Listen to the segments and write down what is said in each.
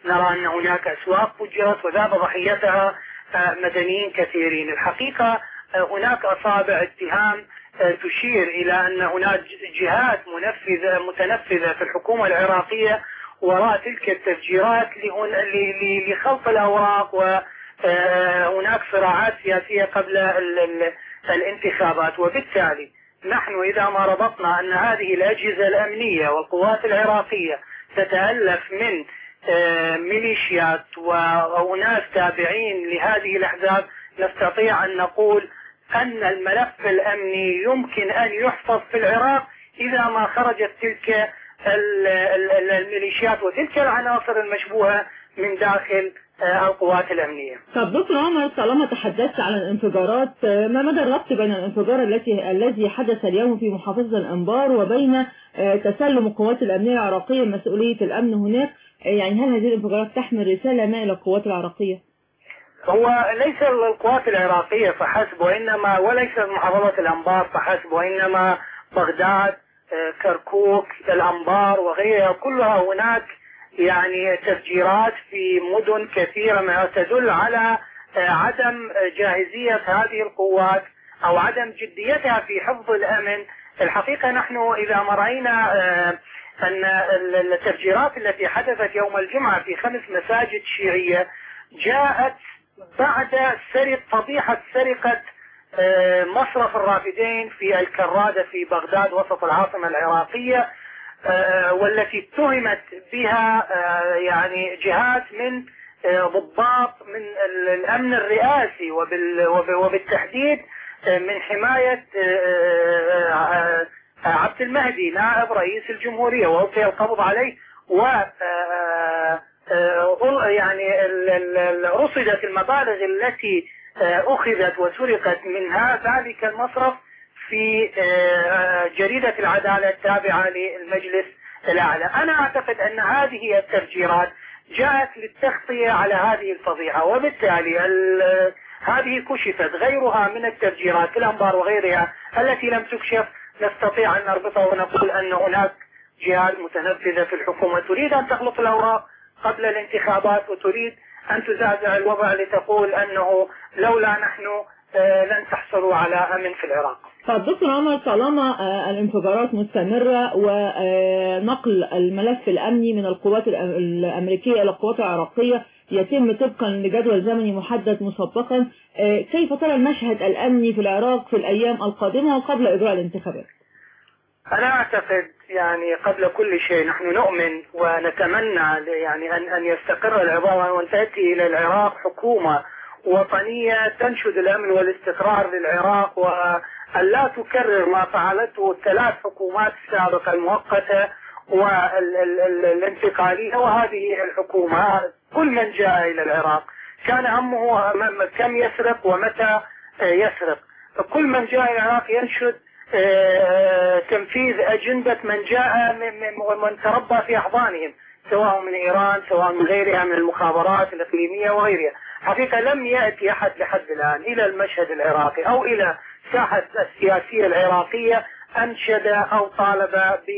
نرى أن هناك أسواق فجرت وذاب ضحيتها مدنيين كثيرين الحقيقة هناك أصابع اتهام تشير إلى أن هناك جهات منفذة متنفذة في الحكومة العراقية وراء تلك التفجيرات لخلط الأوراق وهناك صراعات سياسية قبل الانتخابات وبالتالي نحن إذا ما ربطنا أن هذه الأجهزة الأمنية والقوات العراقية تتألف من ميليشيات وناس تابعين لهذه الأحزاب نستطيع أن نقول أن الملف الأمني يمكن أن يحفظ في العراق إذا ما خرجت تلك الميليشيات وتلك العناصر المشبوهة من داخل القوات الأمنية طب دكتور عمر طالما تحدثت عن الانفجارات ما مدى الربط بين الانفجار التي الذي حدث اليوم في محافظة الأنبار وبين تسلم القوات الأمنية العراقية مسؤولية الأمن هناك يعني هل هذه الانفجارات تحمل رسالة ما إلى القوات العراقية؟ هو ليس القوات العراقية فحسب وإنما وليس محافظة الأنبار فحسب وإنما بغداد كركوك الأنبار وغيرها كلها هناك يعني تفجيرات في مدن كثيرة ما تدل على عدم جاهزية هذه القوات أو عدم جديتها في حفظ الأمن الحقيقة نحن إذا مرأينا أن التفجيرات التي حدثت يوم الجمعة في خمس مساجد شيعية جاءت بعد سرق فضيحة سرقة مصرف الرافدين في الكرادة في بغداد وسط العاصمة العراقية والتي اتهمت بها يعني جهات من ضباط من الأمن الرئاسي وبالتحديد من حماية عبد المهدي نائب رئيس الجمهورية وألقي القبض عليه و يعني رصدت المبالغ التي أخذت وسرقت منها ذلك المصرف في جريدة العدالة التابعة للمجلس الأعلى أنا أعتقد أن هذه التفجيرات جاءت للتغطية على هذه الفضيحة وبالتالي هذه كشفت غيرها من التفجيرات في الأنبار وغيرها التي لم تكشف نستطيع أن نربطها ونقول أن هناك جهات متنفذة في الحكومة تريد أن تخلط الأوراق قبل الانتخابات وتريد أن تزعزع الوضع لتقول أنه لولا نحن لن تحصلوا على أمن في العراق طب دكتور عمر طالما الانفجارات مستمرة ونقل الملف الأمني من القوات الأمريكية إلى القوات العراقية يتم طبقا لجدول زمني محدد مسبقا كيف ترى المشهد الأمني في العراق في الأيام القادمة وقبل إجراء الانتخابات أنا أعتقد يعني قبل كل شيء نحن نؤمن ونتمنى يعني أن أن يستقر العظام وأن تأتي إلى العراق حكومة وطنية تنشد الأمن والاستقرار للعراق وأن لا تكرر ما فعلته الثلاث حكومات السابقة المؤقتة والانتقالية وهذه الحكومة كل من جاء إلى العراق كان همه كم يسرق ومتى يسرق كل من جاء إلى العراق ينشد تنفيذ أجندة من جاء من تربى في أحضانهم سواء من إيران سواء من غيرها من المخابرات الإقليمية وغيرها حقيقة لم يأتي أحد لحد الآن إلى المشهد العراقي أو إلى ساحة السياسية العراقية أنشد أو طالب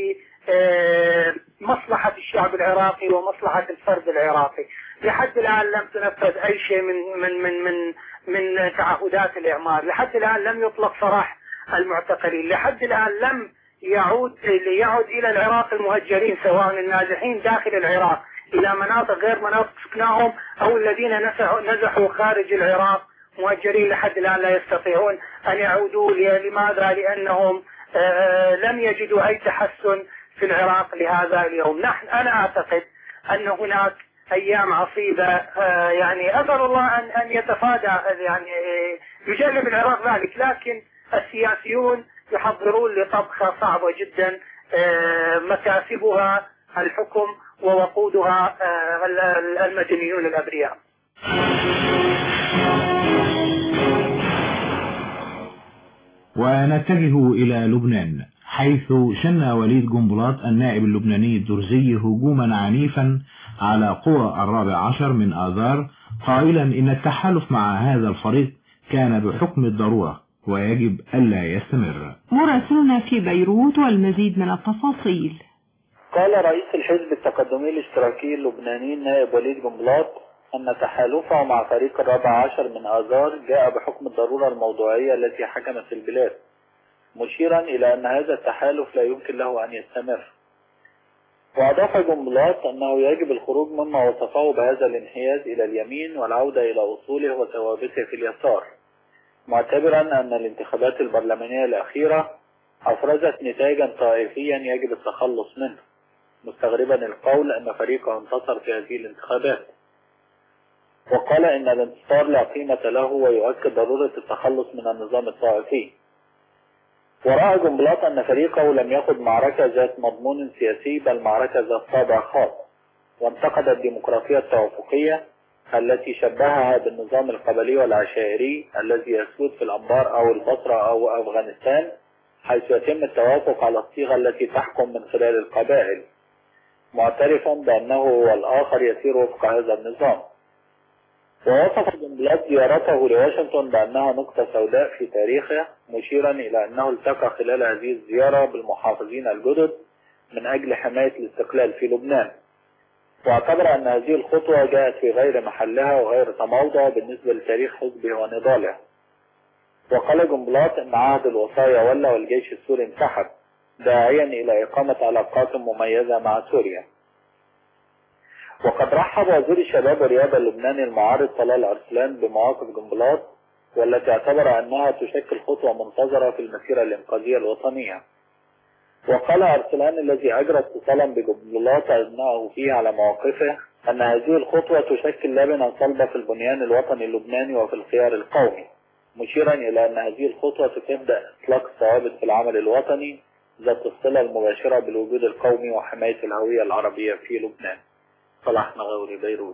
بمصلحة الشعب العراقي ومصلحة الفرد العراقي لحد الآن لم تنفذ أي شيء من من من من من تعهدات الإعمار لحد الآن لم يطلق سراح المعتقلين لحد الآن لم يعود يعود إلى العراق المهجرين سواء النازحين داخل العراق إلى مناطق غير مناطق سكناهم أو الذين نزحوا خارج العراق مهجرين لحد الآن لا يستطيعون أن يعودوا لماذا؟ لأنهم لم يجدوا أي تحسن في العراق لهذا اليوم نحن أنا أعتقد أن هناك أيام عصيبة يعني أسأل الله أن أن يتفادى يعني يجنب العراق ذلك لكن السياسيون يحضرون لطبخة صعبة جدا مكاسبها الحكم ووقودها المدنيون الأبرياء ونتجه إلى لبنان حيث شن وليد جنبلاط النائب اللبناني الدرزي هجوما عنيفا على قوى الرابع عشر من آذار قائلا إن التحالف مع هذا الفريق كان بحكم الضرورة ويجب ألا يستمر مراسلنا في بيروت والمزيد من التفاصيل قال رئيس الحزب التقدمي الاشتراكي اللبناني النائب وليد جنبلاط أن تحالفه مع فريق الرابع عشر من آذار جاء بحكم الضرورة الموضوعية التي حكمت في البلاد مشيرا إلى أن هذا التحالف لا يمكن له أن يستمر وأضاف جنبلاط أنه يجب الخروج مما وصفه بهذا الانحياز إلى اليمين والعودة إلى أصوله وثوابته في اليسار معتبرا أن الانتخابات البرلمانية الأخيرة أفرزت نتائجا طائفيا يجب التخلص منه مستغربا القول أن فريقه انتصر في هذه الانتخابات وقال إن الانتصار لا قيمة له ويؤكد ضرورة التخلص من النظام الطائفي ورأى جنبلاط أن فريقه لم يخض معركة ذات مضمون سياسي بل معركة ذات طابع خاص وانتقد الديمقراطية التوافقية التي شبهها بالنظام القبلي والعشائري الذي يسود في الأنبار أو البصرة أو أفغانستان حيث يتم التوافق على الصيغة التي تحكم من خلال القبائل معترفا بأنه والآخر يسير وفق هذا النظام ووصف جنبلاط زيارته لواشنطن بأنها نقطة سوداء في تاريخه مشيرا إلى أنه التقى خلال هذه الزيارة بالمحافظين الجدد من أجل حماية الاستقلال في لبنان واعتبر أن هذه الخطوة جاءت في غير محلها وغير تموضع بالنسبة لتاريخ حزبه ونضاله وقال جنبلاط أن عهد الوصايا ولا والجيش السوري انسحب داعيا إلى إقامة علاقات مميزة مع سوريا وقد رحب وزير الشباب والرياضة اللبناني المعارض طلال أرسلان بمواقف جنبلاط والتي اعتبر أنها تشكل خطوة منتظرة في المسيرة الإنقاذية الوطنية وقال أرسلان الذي أجرى اتصالا بجنبلاط أثناءه فيه على مواقفه أن هذه الخطوة تشكل لبنة صلبة في البنيان الوطني اللبناني وفي الخيار القومي مشيرا إلى أن هذه الخطوة تبدأ إطلاق الثوابت في العمل الوطني ذات الصلة المباشرة بالوجود القومي وحماية الهوية العربية في لبنان صلاح مغاوري بيروت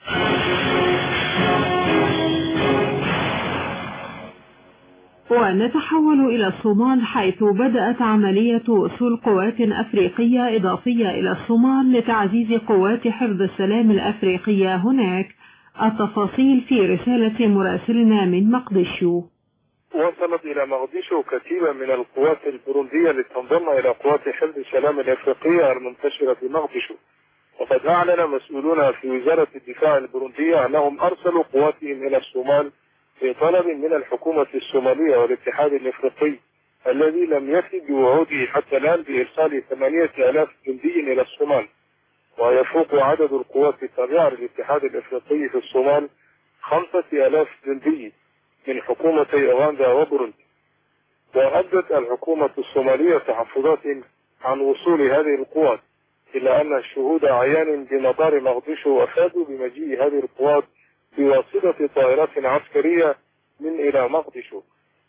ونتحول إلى الصومال حيث بدأت عملية وصول قوات أفريقية إضافية إلى الصومال لتعزيز قوات حفظ السلام الأفريقية هناك التفاصيل في رسالة مراسلنا من مقدشو وصلت إلى مقدشو كتيبة من القوات البروندية لتنضم إلى قوات حفظ السلام الأفريقية المنتشرة في مقدشو وقد أعلن مسؤولون في وزارة الدفاع البروندية أنهم أرسلوا قواتهم إلى الصومال في طلب من الحكومة الصومالية والاتحاد الإفريقي الذي لم يفي بوعوده حتى الآن بإرسال ثمانية آلاف جندي إلى الصومال ويفوق عدد القوات التابعة للاتحاد الإفريقي في الصومال خمسة آلاف جندي من حكومتي أوغندا وبروندي وأبدت الحكومة الصومالية تحفظات عن وصول هذه القوات إلا أن الشهود عيان بمطار مقدشو أفادوا بمجيء هذه القوات بواسطة طائرات عسكرية من إلى مقدشو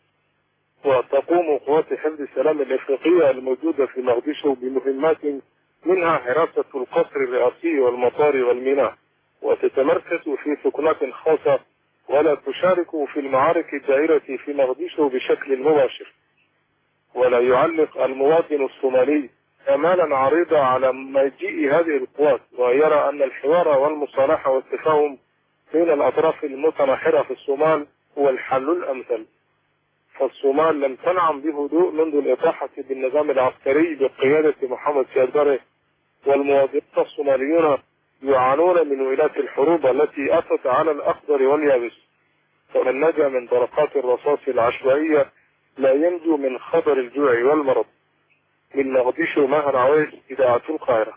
وتقوم قوات حفظ السلام الإفريقية الموجودة في مقدشو بمهمات منها حراسة القصر الرئاسي والمطار والميناء وتتمركز في سكنات خاصة ولا تشارك في المعارك الدائرة في مقدشو بشكل مباشر ولا يعلق المواطن الصومالي امالا عريضة على مجيء هذه القوات ويرى ان الحوار والمصالحة والتفاهم بين الاطراف المتناحرة في الصومال هو الحل الامثل فالصومال لم تنعم بهدوء منذ الاطاحة بالنظام العسكري بقيادة محمد سياد بره والمواطنين الصوماليون يعانون من ولاة الحروب التي اتت على الاخضر واليابس ومن نجا من طرقات الرصاص العشوائية لا ينجو من خطر الجوع والمرض من مقدشو ماهر عويس إذاعة القاهرة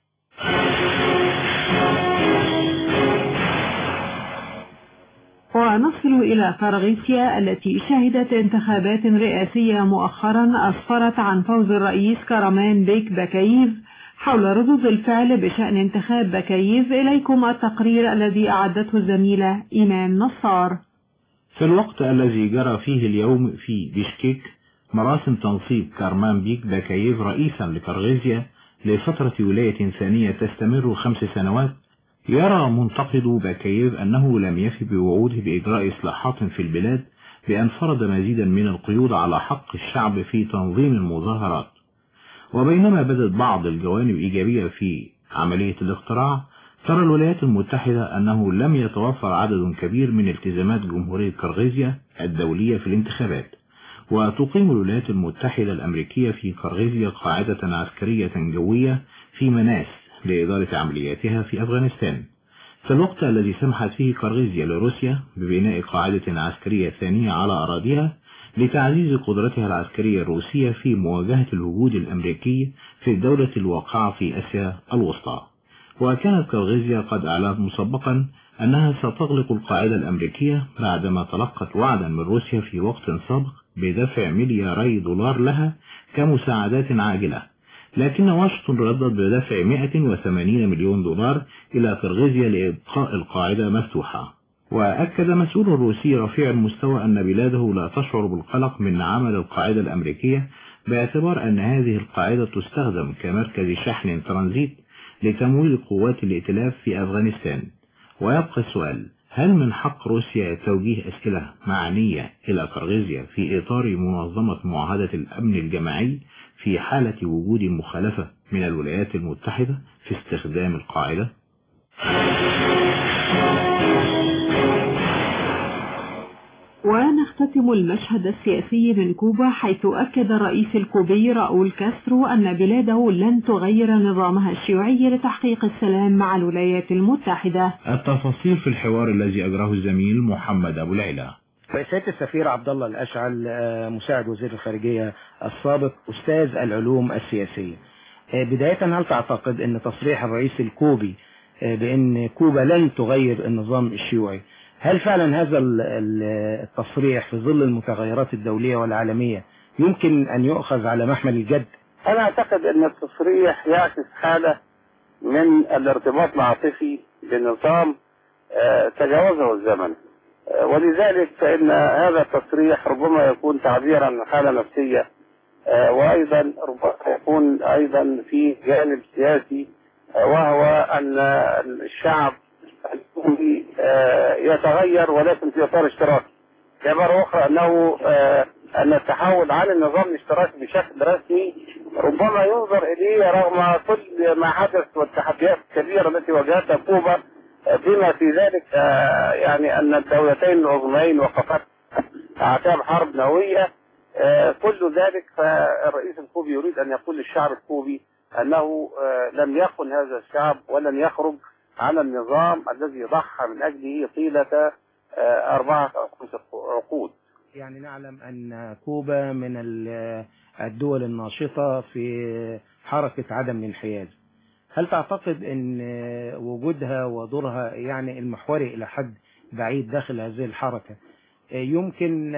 ونصل إلى فرغيسيا التي شهدت انتخابات رئاسية مؤخرا أسفرت عن فوز الرئيس كرمان بيك بكاييف حول ردود الفعل بشأن انتخاب بكاييف إليكم التقرير الذي أعدته الزميلة إيمان نصار في الوقت الذي جرى فيه اليوم في بيشكيك مراسم تنصيب كارمان بيك باكاييف رئيسا لكرغيزيا لفترة ولاية ثانية تستمر خمس سنوات يرى منتقد باكاييف أنه لم يفي بوعوده بإجراء إصلاحات في البلاد بأن فرض مزيدا من القيود على حق الشعب في تنظيم المظاهرات وبينما بدت بعض الجوانب إيجابية في عملية الاقتراع ترى الولايات المتحدة أنه لم يتوفر عدد كبير من التزامات جمهورية كرغيزيا الدولية في الانتخابات وتقيم الولايات المتحدة الأمريكية في كرغيزيا قاعدة عسكرية جوية في مناس لإدارة عملياتها في أفغانستان في الوقت الذي سمحت فيه قرغيزيا لروسيا ببناء قاعدة عسكرية ثانية على أراضيها لتعزيز قدرتها العسكرية الروسية في مواجهة الوجود الأمريكي في الدولة الواقعة في آسيا الوسطى وكانت قرغيزيا قد أعلنت مسبقا أنها ستغلق القاعدة الأمريكية بعدما تلقت وعدا من روسيا في وقت سابق بدفع ملياري دولار لها كمساعدات عاجلة لكن واشنطن ردت بدفع 180 مليون دولار إلى قرغيزيا لإبقاء القاعدة مفتوحة وأكد مسؤول روسي رفيع المستوى أن بلاده لا تشعر بالقلق من عمل القاعدة الأمريكية باعتبار أن هذه القاعدة تستخدم كمركز شحن ترانزيت لتمويل قوات الائتلاف في أفغانستان ويبقى السؤال هل من حق روسيا توجيه أسئلة معنية إلى قرغيزيا في إطار منظمة معاهدة الأمن الجماعي في حالة وجود مخالفة من الولايات المتحدة في استخدام القاعدة؟ ونختتم المشهد السياسي من كوبا حيث أكد الرئيس الكوبي راؤول كاسترو أن بلاده لن تغير نظامها الشيوعي لتحقيق السلام مع الولايات المتحدة التفاصيل في الحوار الذي أجراه الزميل محمد أبو العلا سيادة السفير عبد الله الأشعل مساعد وزير الخارجية السابق أستاذ العلوم السياسية بداية هل تعتقد أن تصريح الرئيس الكوبي بأن كوبا لن تغير النظام الشيوعي هل فعلا هذا التصريح في ظل المتغيرات الدولية والعالمية يمكن أن يؤخذ على محمل الجد؟ أنا أعتقد أن التصريح يعكس حالة من الارتباط العاطفي بنظام تجاوزه الزمن ولذلك فإن هذا التصريح ربما يكون تعبيرا عن حالة نفسية وأيضا ربما يكون أيضا في جانب سياسي وهو أن الشعب الكوبي يتغير ولكن في اطار اشتراكي كما اخرى انه ان التحول عن النظام الاشتراكي بشكل رسمي ربما ينظر اليه رغم كل ما حدث والتحديات الكبيره التي واجهتها كوبا بما في ذلك يعني ان الدولتين العظميين وقفت اعتاب حرب نوويه كل ذلك فالرئيس الكوبي يريد ان يقول للشعب الكوبي انه لم يخن هذا الشعب ولن يخرج على النظام الذي ضحى من أجله طيلة أربعة أو خمسة عقود يعني نعلم أن كوبا من الدول الناشطة في حركة عدم الانحياز هل تعتقد أن وجودها ودورها يعني المحوري إلى حد بعيد داخل هذه الحركة يمكن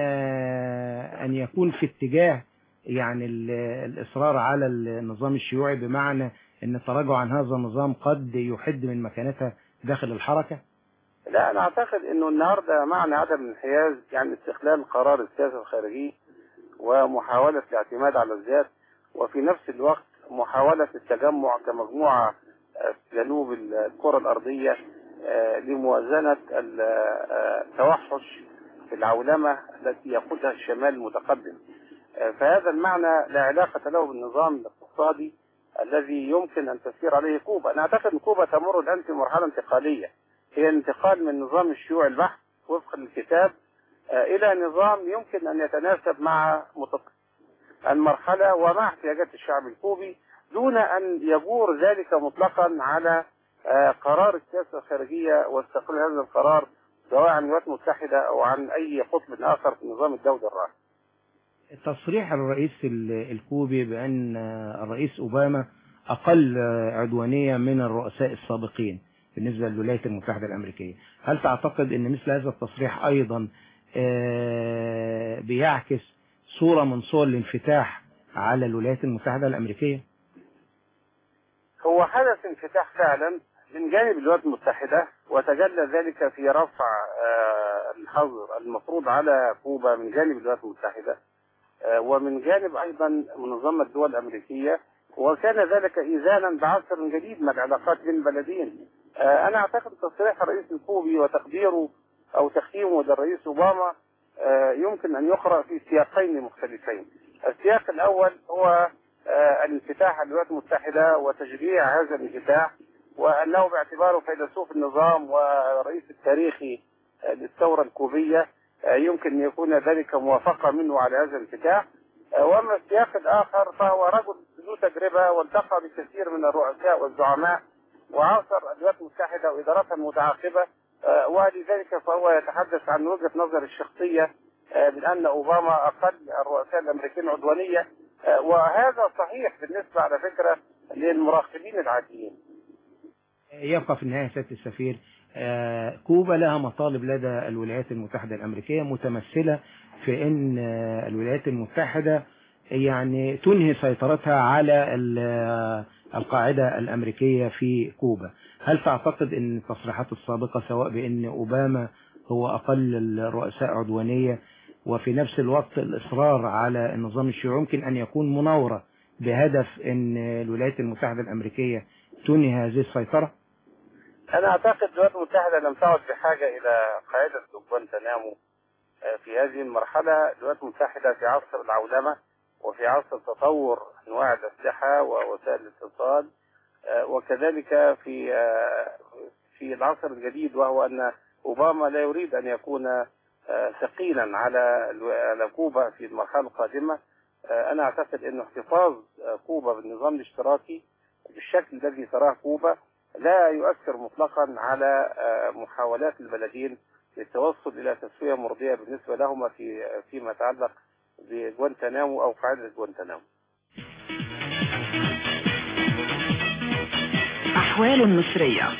أن يكون في اتجاه يعني الإصرار على النظام الشيوعي بمعنى ان التراجع عن هذا النظام قد يحد من مكانتها داخل الحركة لا انا اعتقد انه النهاردة معنى عدم الانحياز يعني استخلال قرار السياسة الخارجي ومحاولة الاعتماد على الذات وفي نفس الوقت محاولة التجمع كمجموعة في جنوب الكرة الارضية لموازنة التوحش في العولمة التي يقودها الشمال المتقدم فهذا المعنى لا علاقة له بالنظام الاقتصادي الذي يمكن أن تسير عليه كوبا أنا أعتقد أن كوبا تمر الآن في مرحلة انتقالية هي الانتقال من نظام الشيوع البحث وفقا للكتاب إلى نظام يمكن أن يتناسب مع المرحلة ومع احتياجات الشعب الكوبي دون أن يجور ذلك مطلقا على قرار السياسة الخارجية واستقلال هذا القرار سواء عن الولايات المتحدة أو عن أي قطب آخر في النظام الدولي الراهن تصريح الرئيس الكوبي بأن الرئيس أوباما أقل عدوانية من الرؤساء السابقين بالنسبة للولايات المتحدة الأمريكية هل تعتقد أن مثل هذا التصريح أيضا بيعكس صورة من صور الانفتاح على الولايات المتحدة الأمريكية هو حدث انفتاح فعلا من جانب الولايات المتحدة وتجلى ذلك في رفع الحظر المفروض على كوبا من جانب الولايات المتحدة ومن جانب ايضا منظمه الدول الامريكيه وكان ذلك ايذانا بعصر جديد من العلاقات بين البلدين. انا اعتقد تصريح الرئيس الكوبي وتقديره او تختيمه للرئيس اوباما يمكن ان يقرا في سياقين مختلفين. السياق الاول هو الانفتاح على الولايات المتحده وتشجيع هذا الانفتاح وانه باعتباره فيلسوف النظام ورئيس التاريخي للثوره الكوبيه يمكن أن يكون ذلك موافقة منه على هذا الانفتاح آه، وأما السياق الآخر فهو رجل ذو تجربة والتقى بكثير من الرؤساء والزعماء وعاصر الولايات المتحدة وإدارتها المتعاقبة آه، ولذلك فهو يتحدث عن وجهة نظر الشخصية آه، من أن أوباما أقل الرؤساء الأمريكيين عدوانية آه، وهذا صحيح بالنسبة على فكرة للمراقبين العاديين يبقى في النهاية سيادة السفير آه، كوبا لها مطالب لدى الولايات المتحدة الأمريكية متمثلة في أن آه، الولايات المتحدة يعني تنهي سيطرتها على ال- آه، القاعدة الأمريكية في كوبا هل تعتقد أن التصريحات السابقة سواء بأن أوباما هو أقل الرؤساء عدوانية وفي نفس الوقت الإصرار على النظام الشيوعي يمكن أن يكون مناورة بهدف أن الولايات المتحدة الأمريكية تنهي هذه السيطرة؟ أنا أعتقد الولايات المتحدة لم تعد بحاجة إلى قاعدة جوانتنامو آه، في هذه المرحلة الولايات المتحدة في عصر العولمة وفي عصر تطور أنواع الأسلحة ووسائل الاتصال آه، وكذلك في آه، في العصر الجديد وهو أن أوباما لا يريد أن يكون آه، ثقيلا على الو- على كوبا في المرحلة القادمة آه، أنا أعتقد أن احتفاظ آه، كوبا بالنظام الاشتراكي بالشكل الذي تراه كوبا لا يؤثر مطلقا على آه، محاولات البلدين للتوصل الى تسويه مرضيه بالنسبه لهما في فيما يتعلق بجوانتنامو او قاعده جوانتنامو. أحوال مصرية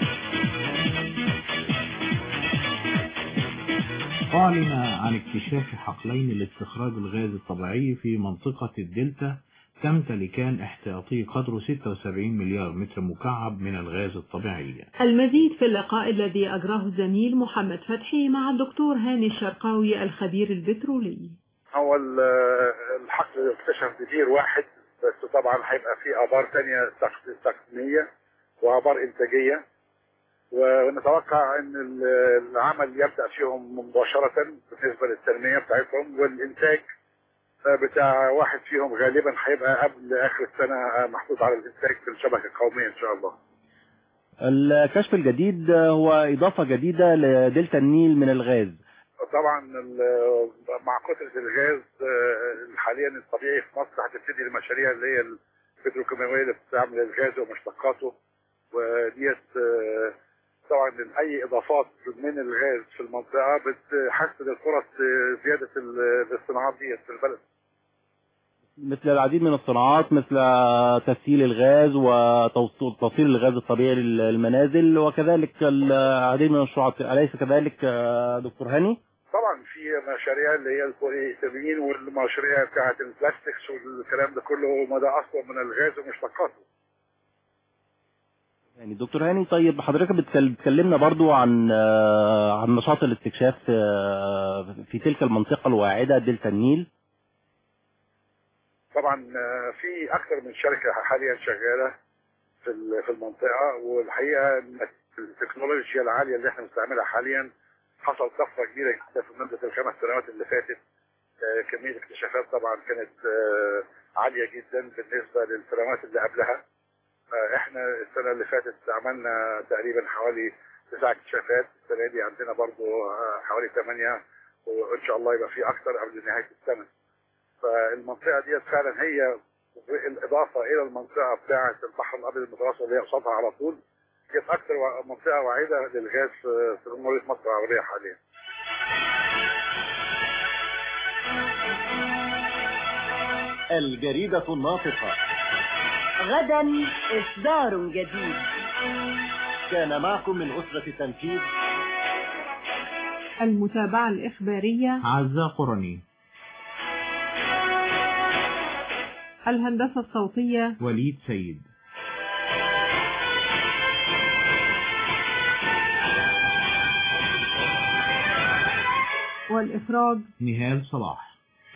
أعلن عن اكتشاف حقلين لاستخراج الغاز الطبيعي في منطقة الدلتا تمتلكان احتياطي قدره 76 مليار متر مكعب من الغاز الطبيعي المزيد في اللقاء الذي أجراه الزميل محمد فتحي مع الدكتور هاني الشرقاوي الخبير البترولي هو ال- الحقل اكتشف بدير واحد بس طبعا هيبقى في ابار تانية تق- تقنية وابار انتاجية ونتوقع ان ال- العمل يبدأ فيهم مباشرة بالنسبة للتنمية بتاعتهم والانتاج بتاع واحد فيهم غالبا هيبقى قبل اخر السنة محطوط على الانتاج في الشبكة القومية ان شاء الله الكشف الجديد هو إضافة جديدة لدلتا النيل من الغاز طبعا ال- مع كثره الغاز آه، حاليا الطبيعي في مصر هتبتدي المشاريع اللي هي البتروكيماويه اللي بتعمل الغاز ومشتقاته وديت آه، طبعا اي اضافات من الغاز في المنطقه بتحسن الفرص آه، زياده ال- الصناعات ديت في البلد مثل العديد من الصناعات مثل تسييل الغاز وتوصيل الغاز الطبيعي للمنازل وكذلك العديد من المشروعات أليس كذلك آه، دكتور هاني؟ طبعا في مشاريع اللي هي البوليإيثيلين والمشاريع بتاعه البلاستكس والكلام ده كله ما ده اصلا من الغاز ومشتقاته يعني دكتور هاني طيب حضرتك بتكل- بتكلمنا برضو عن آه، عن نشاط الاستكشاف آه، في تلك المنطقة الواعدة دلتا النيل طبعا آه، في اكثر من شركه حاليا شغاله في ال- في المنطقه والحقيقه إن التكنولوجيا العاليه اللي احنا بنستعملها حاليا حصل طفره كبيره جدا في مده الخمس سنوات اللي فاتت آه، كميه اكتشافات طبعا كانت آه، عاليه جدا بالنسبه للسنوات اللي قبلها آه، احنا السنه اللي فاتت عملنا تقريبا حوالي تسع اكتشافات السنه دي عندنا برضو آه، حوالي ثمانيه وان شاء الله يبقى في اكثر قبل نهايه السنه فالمنطقه دي فعلا هي الاضافه الى المنطقه بتاعه البحر الابيض المتوسط اللي هي قصادها على طول هي اكثر وا- منطقه واعده للغاز في في جمهوريه مصر العربيه حاليا. الجريدة الناطقة غدا إصدار جديد كان معكم من أسرة تنفيذ المتابعة الإخبارية عزة قرني الهندسة الصوتية وليد سيد والإخراج نهال صلاح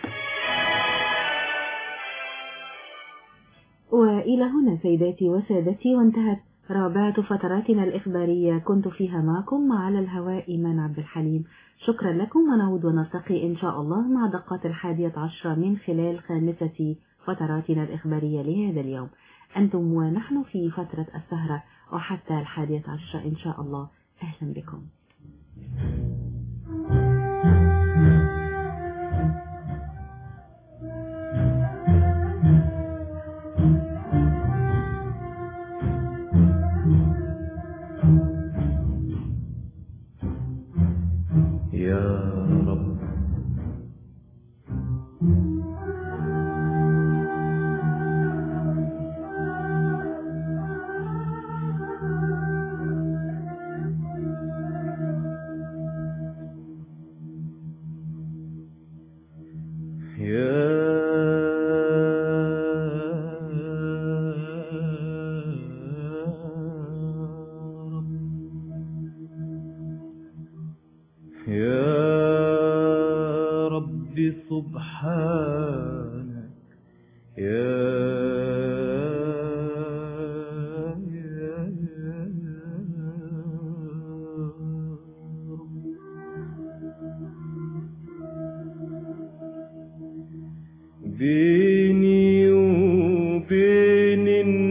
وإلى هنا سيداتي وسادتي وانتهت رابعة فتراتنا الإخبارية كنت فيها معكم على الهواء إيمان عبد الحليم شكرا لكم ونعود ونلتقي إن شاء الله مع دقات الحادية عشرة من خلال خامسة فتراتنا الإخبارية لهذا اليوم أنتم ونحن في فترة السهرة وحتى الحادية عشرة إن شاء الله أهلا بكم Thank you. يا رب يا رب سبحانك يا بيني وبين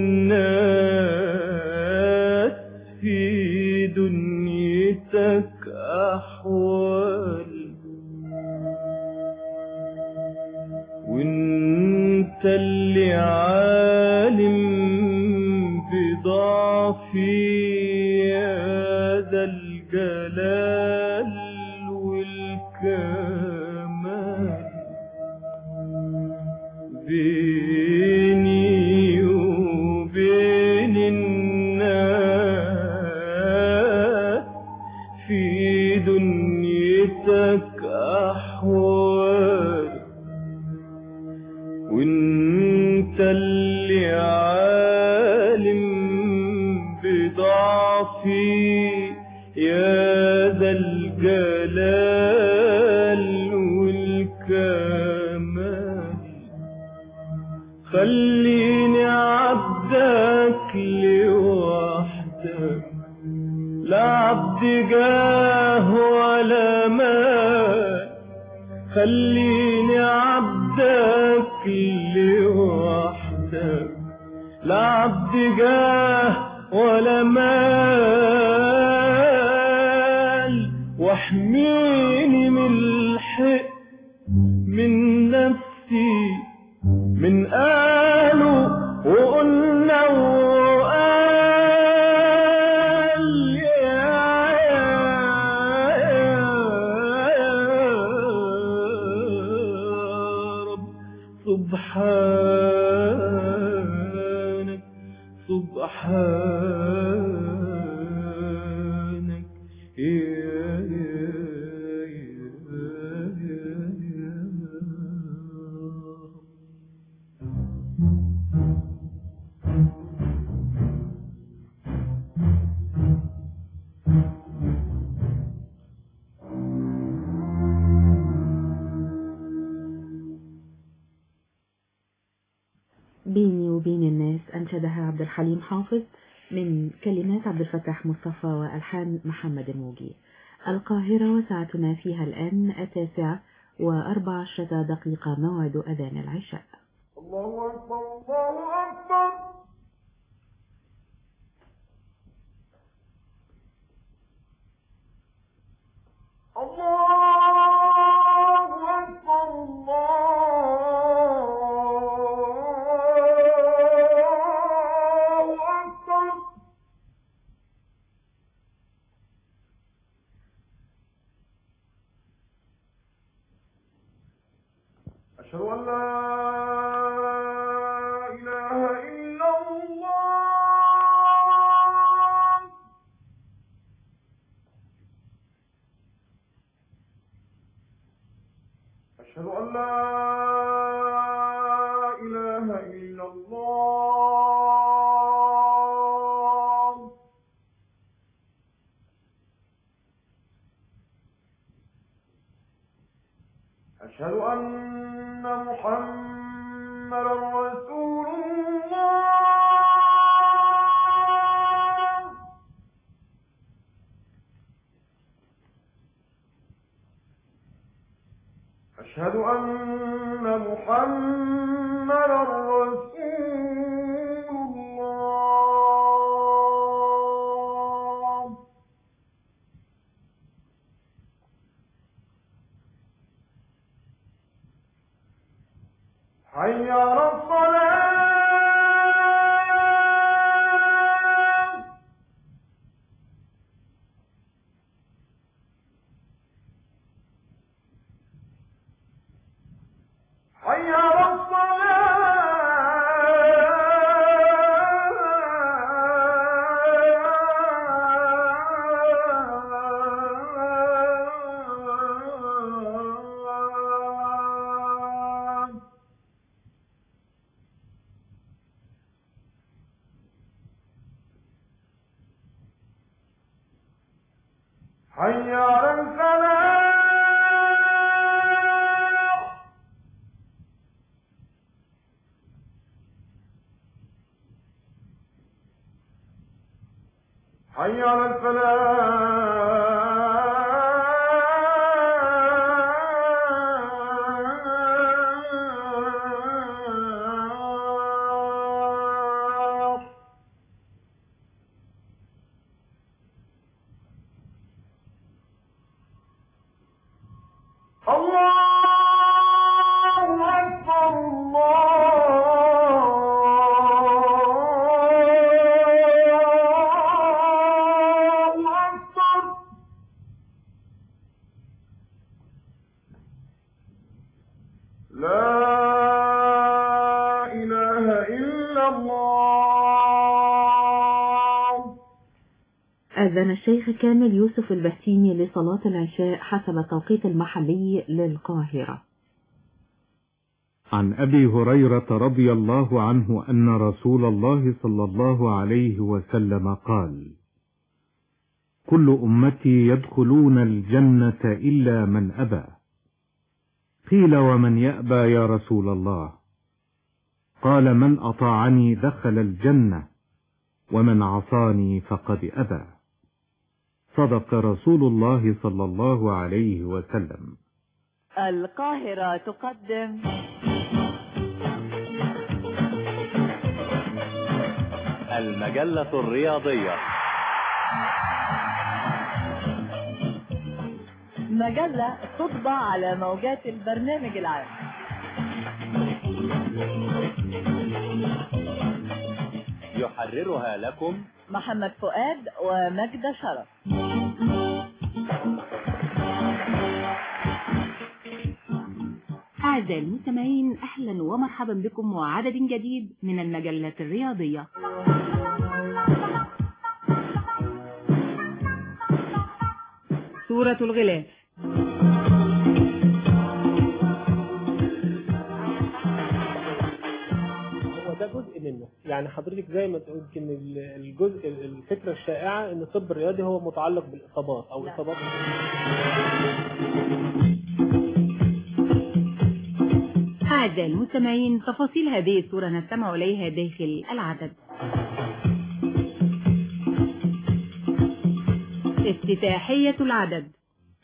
الناس في دنيتك أحوال وانت اللي عالم بضعفي يا ذا الجلال والكمال بيني وبين الناس في دنيتك أحوال وانت اللي عالم بضعفي يا ذا الجلال والكمال خليني عبدك لوحدك لا عبد جاه ولا مال خليني عبدك لوحدك لا عبد جاه ولا مال واحميني من الحق من نفسي من قالوا وقلنا وقال يا رب سبحانك سبحانك يا بيني وبين الناس أنشدها عبد الحليم حافظ من كلمات عبد الفتاح مصطفى وألحان محمد الموجي القاهرة وساعتنا فيها الآن التاسعة وأربع عشرة دقيقة موعد أذان العشاء الله أكبر الله أكبر الله أكبر الله أكبر أشهد أن لا إله إلا الله أشهد أن لا إله إلا الله أشهد أن محمدا رسول الله أشهد أن محمدا رسول الله حي على الصلاة حي على الفلاح حي على الفلاح الله أكبر الله أكبر لا إله إلا الله أذن الشيخ كامل يوسف البهتيمي لصلاة العشاء حسب التوقيت المحلي للقاهرة عن أبي هريرة رضي الله عنه أن رسول الله صلى الله عليه وسلم قال كل أمتي يدخلون الجنة إلا من أبى قيل ومن يأبى يا رسول الله قال من أطاعني دخل الجنة ومن عصاني فقد أبى صدق رسول الله صلى الله عليه وسلم القاهرة تقدم المجلة الرياضية مجلة تطبع على موجات البرنامج العام يحررها لكم محمد فؤاد ومجدة شرف أعزائي المستمعين أهلا ومرحبا بكم وعدد جديد من المجلة الرياضية سورة الغلاف هو ده جزء منه يعني حضرتك زي ما تقول ان ال- الجزء الفكره الشائعه ان الطب الرياضي هو متعلق بالاصابات او اصابات أعزائي المستمعين تفاصيل هذه الصورة نستمع إليها داخل العدد افتتاحية العدد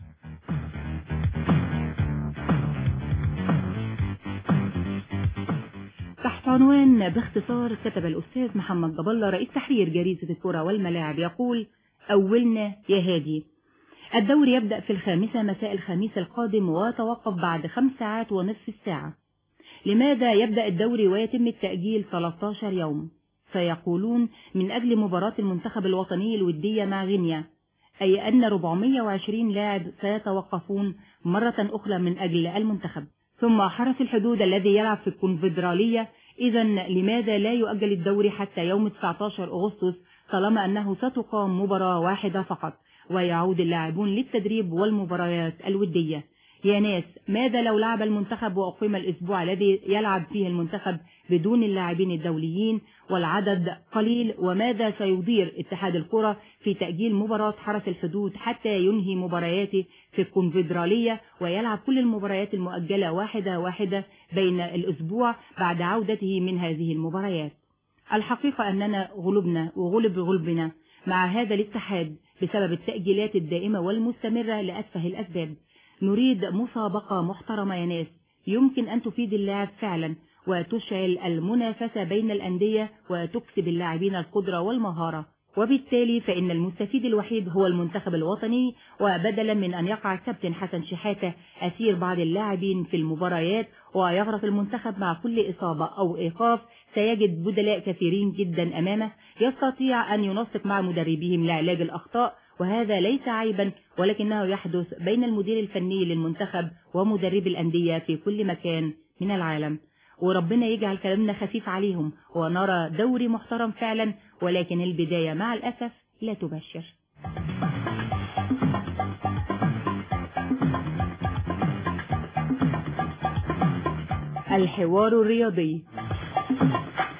تحت عنوان باختصار كتب الأستاذ محمد ضبلة رئيس تحرير جريدة الكرة والملاعب يقول أولنا يا هادي الدوري يبدأ في الخامسة مساء الخميس القادم ويتوقف بعد خمس ساعات ونصف الساعة لماذا يبدأ الدوري ويتم التأجيل 13 يوم فيقولون من أجل مباراة المنتخب الوطني الودية مع غينيا أي أن 420 لاعب سيتوقفون مرة أخرى من أجل المنتخب ثم حرس الحدود الذي يلعب في الكونفدرالية إذا لماذا لا يؤجل الدوري حتى يوم 19 أغسطس طالما أنه ستقام مباراة واحدة فقط ويعود اللاعبون للتدريب والمباريات الودية يا ناس ماذا لو لعب المنتخب وأقيم الأسبوع الذي يلعب فيه المنتخب بدون اللاعبين الدوليين والعدد قليل وماذا سيضير اتحاد الكرة في تأجيل مباراة حرس الحدود حتى ينهي مبارياته في الكونفدرالية ويلعب كل المباريات المؤجلة واحدة واحدة بين الأسبوع بعد عودته من هذه المباريات الحقيقة أننا غلبنا وغلب غلبنا مع هذا الاتحاد بسبب التأجيلات الدائمة والمستمرة لأتفه الأسباب نريد مسابقة محترمة يا ناس يمكن أن تفيد اللاعب فعلا وتشعل المنافسة بين الأندية وتكسب اللاعبين القدرة والمهارة وبالتالي فإن المستفيد الوحيد هو المنتخب الوطني وبدلا من أن يقع الكابتن حسن شحاتة أسير بعض اللاعبين في المباريات ويغرق المنتخب مع كل إصابة أو إيقاف سيجد بدلاء كثيرين جدا أمامه يستطيع أن ينسق مع مدربيهم لعلاج الأخطاء وهذا ليس عيبا ولكنه يحدث بين المدير الفني للمنتخب ومدرب الأندية في كل مكان من العالم وربنا يجعل كلامنا خفيف عليهم ونرى دوري محترم فعلا ولكن البداية مع الأسف لا تبشر الحوار الرياضي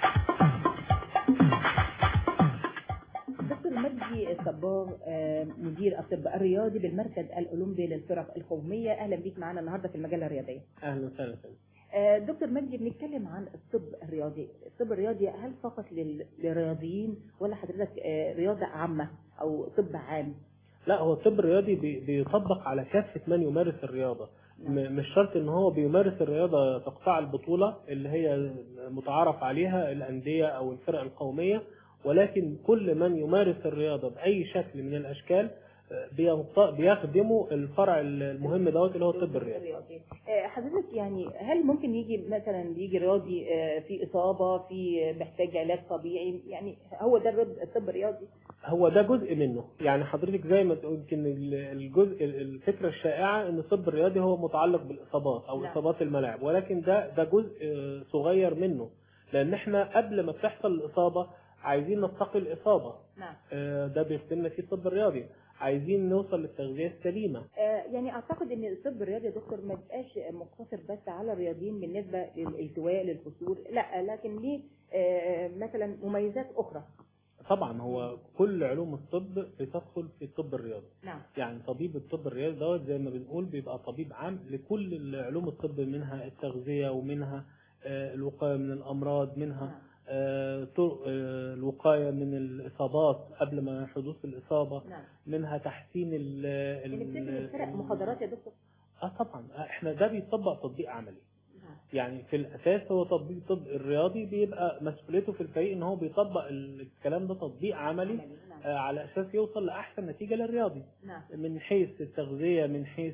دكتور مجدي الصباغ آه، مدير الطب الرياضي بالمركز الأولمبي للفرق القومية أهلا بيك معنا النهاردة في المجلة الرياضية اهلا وسهلا فندم. آه، دكتور مجدي بنتكلم عن الطب الرياضي الطب الرياضي هل فقط لل- للرياضيين ولا حضرتك آه، رياضة عامة أو طب عام لا هو الطب الرياضي بي- بيطبق على كافة من يمارس الرياضة م- مش شرط ان هو بيمارس الرياضة في قطاع البطولة اللي هي متعارف عليها الأندية أو الفرق القومية ولكن كل من يمارس الرياضة بأي شكل من الأشكال آه، بينط- بيخدموا الفرع المهم دوت اللي هو الطب الرياضي آه، حضرتك يعني هل ممكن يجي مثلا يجي رياضي آه، في إصابة في محتاج علاج طبيعي يعني هو ده الرد- الطب الرياضي هو ده جزء منه يعني حضرتك زي ما تقول يمكن ال- الجزء الفكره الشائعه ان الطب الرياضي هو متعلق بالاصابات او نعم. اصابات الملاعب ولكن ده ده جزء آه، صغير منه لان احنا قبل ما بتحصل الاصابه عايزين نتقي الاصابه نعم آه، ده بيخدمنا فيه الطب الرياضي عايزين نوصل للتغذيه السليمه آه، يعني اعتقد ان الطب الرياضي يا دكتور ما بقاش مقتصر بس على الرياضيين بالنسبه للالتواء للكسور لا لكن ليه آه، مثلا مميزات اخرى طبعا هو كل علوم الطب بتدخل في الطب الرياضي نعم يعني طبيب الطب الرياضي دوت زي ما بنقول بيبقى طبيب عام لكل علوم الطب منها التغذية ومنها آه، الوقاية من الأمراض منها آه، طرق آه، الوقاية من الإصابات قبل ما حدوث الإصابة نعم منها تحسين ال يعني بتفرق فرق محاضرات يا دكتور اه طبعا احنا ده بيطبق تطبيق عملي نعم. يعني في الاساس هو تطبيق الطب الرياضي بيبقى مسؤوليته في الفريق ان هو بيطبق الكلام ده تطبيق عملي نعم. آه، على اساس يوصل لاحسن نتيجه للرياضي نعم من حيث التغذيه من حيث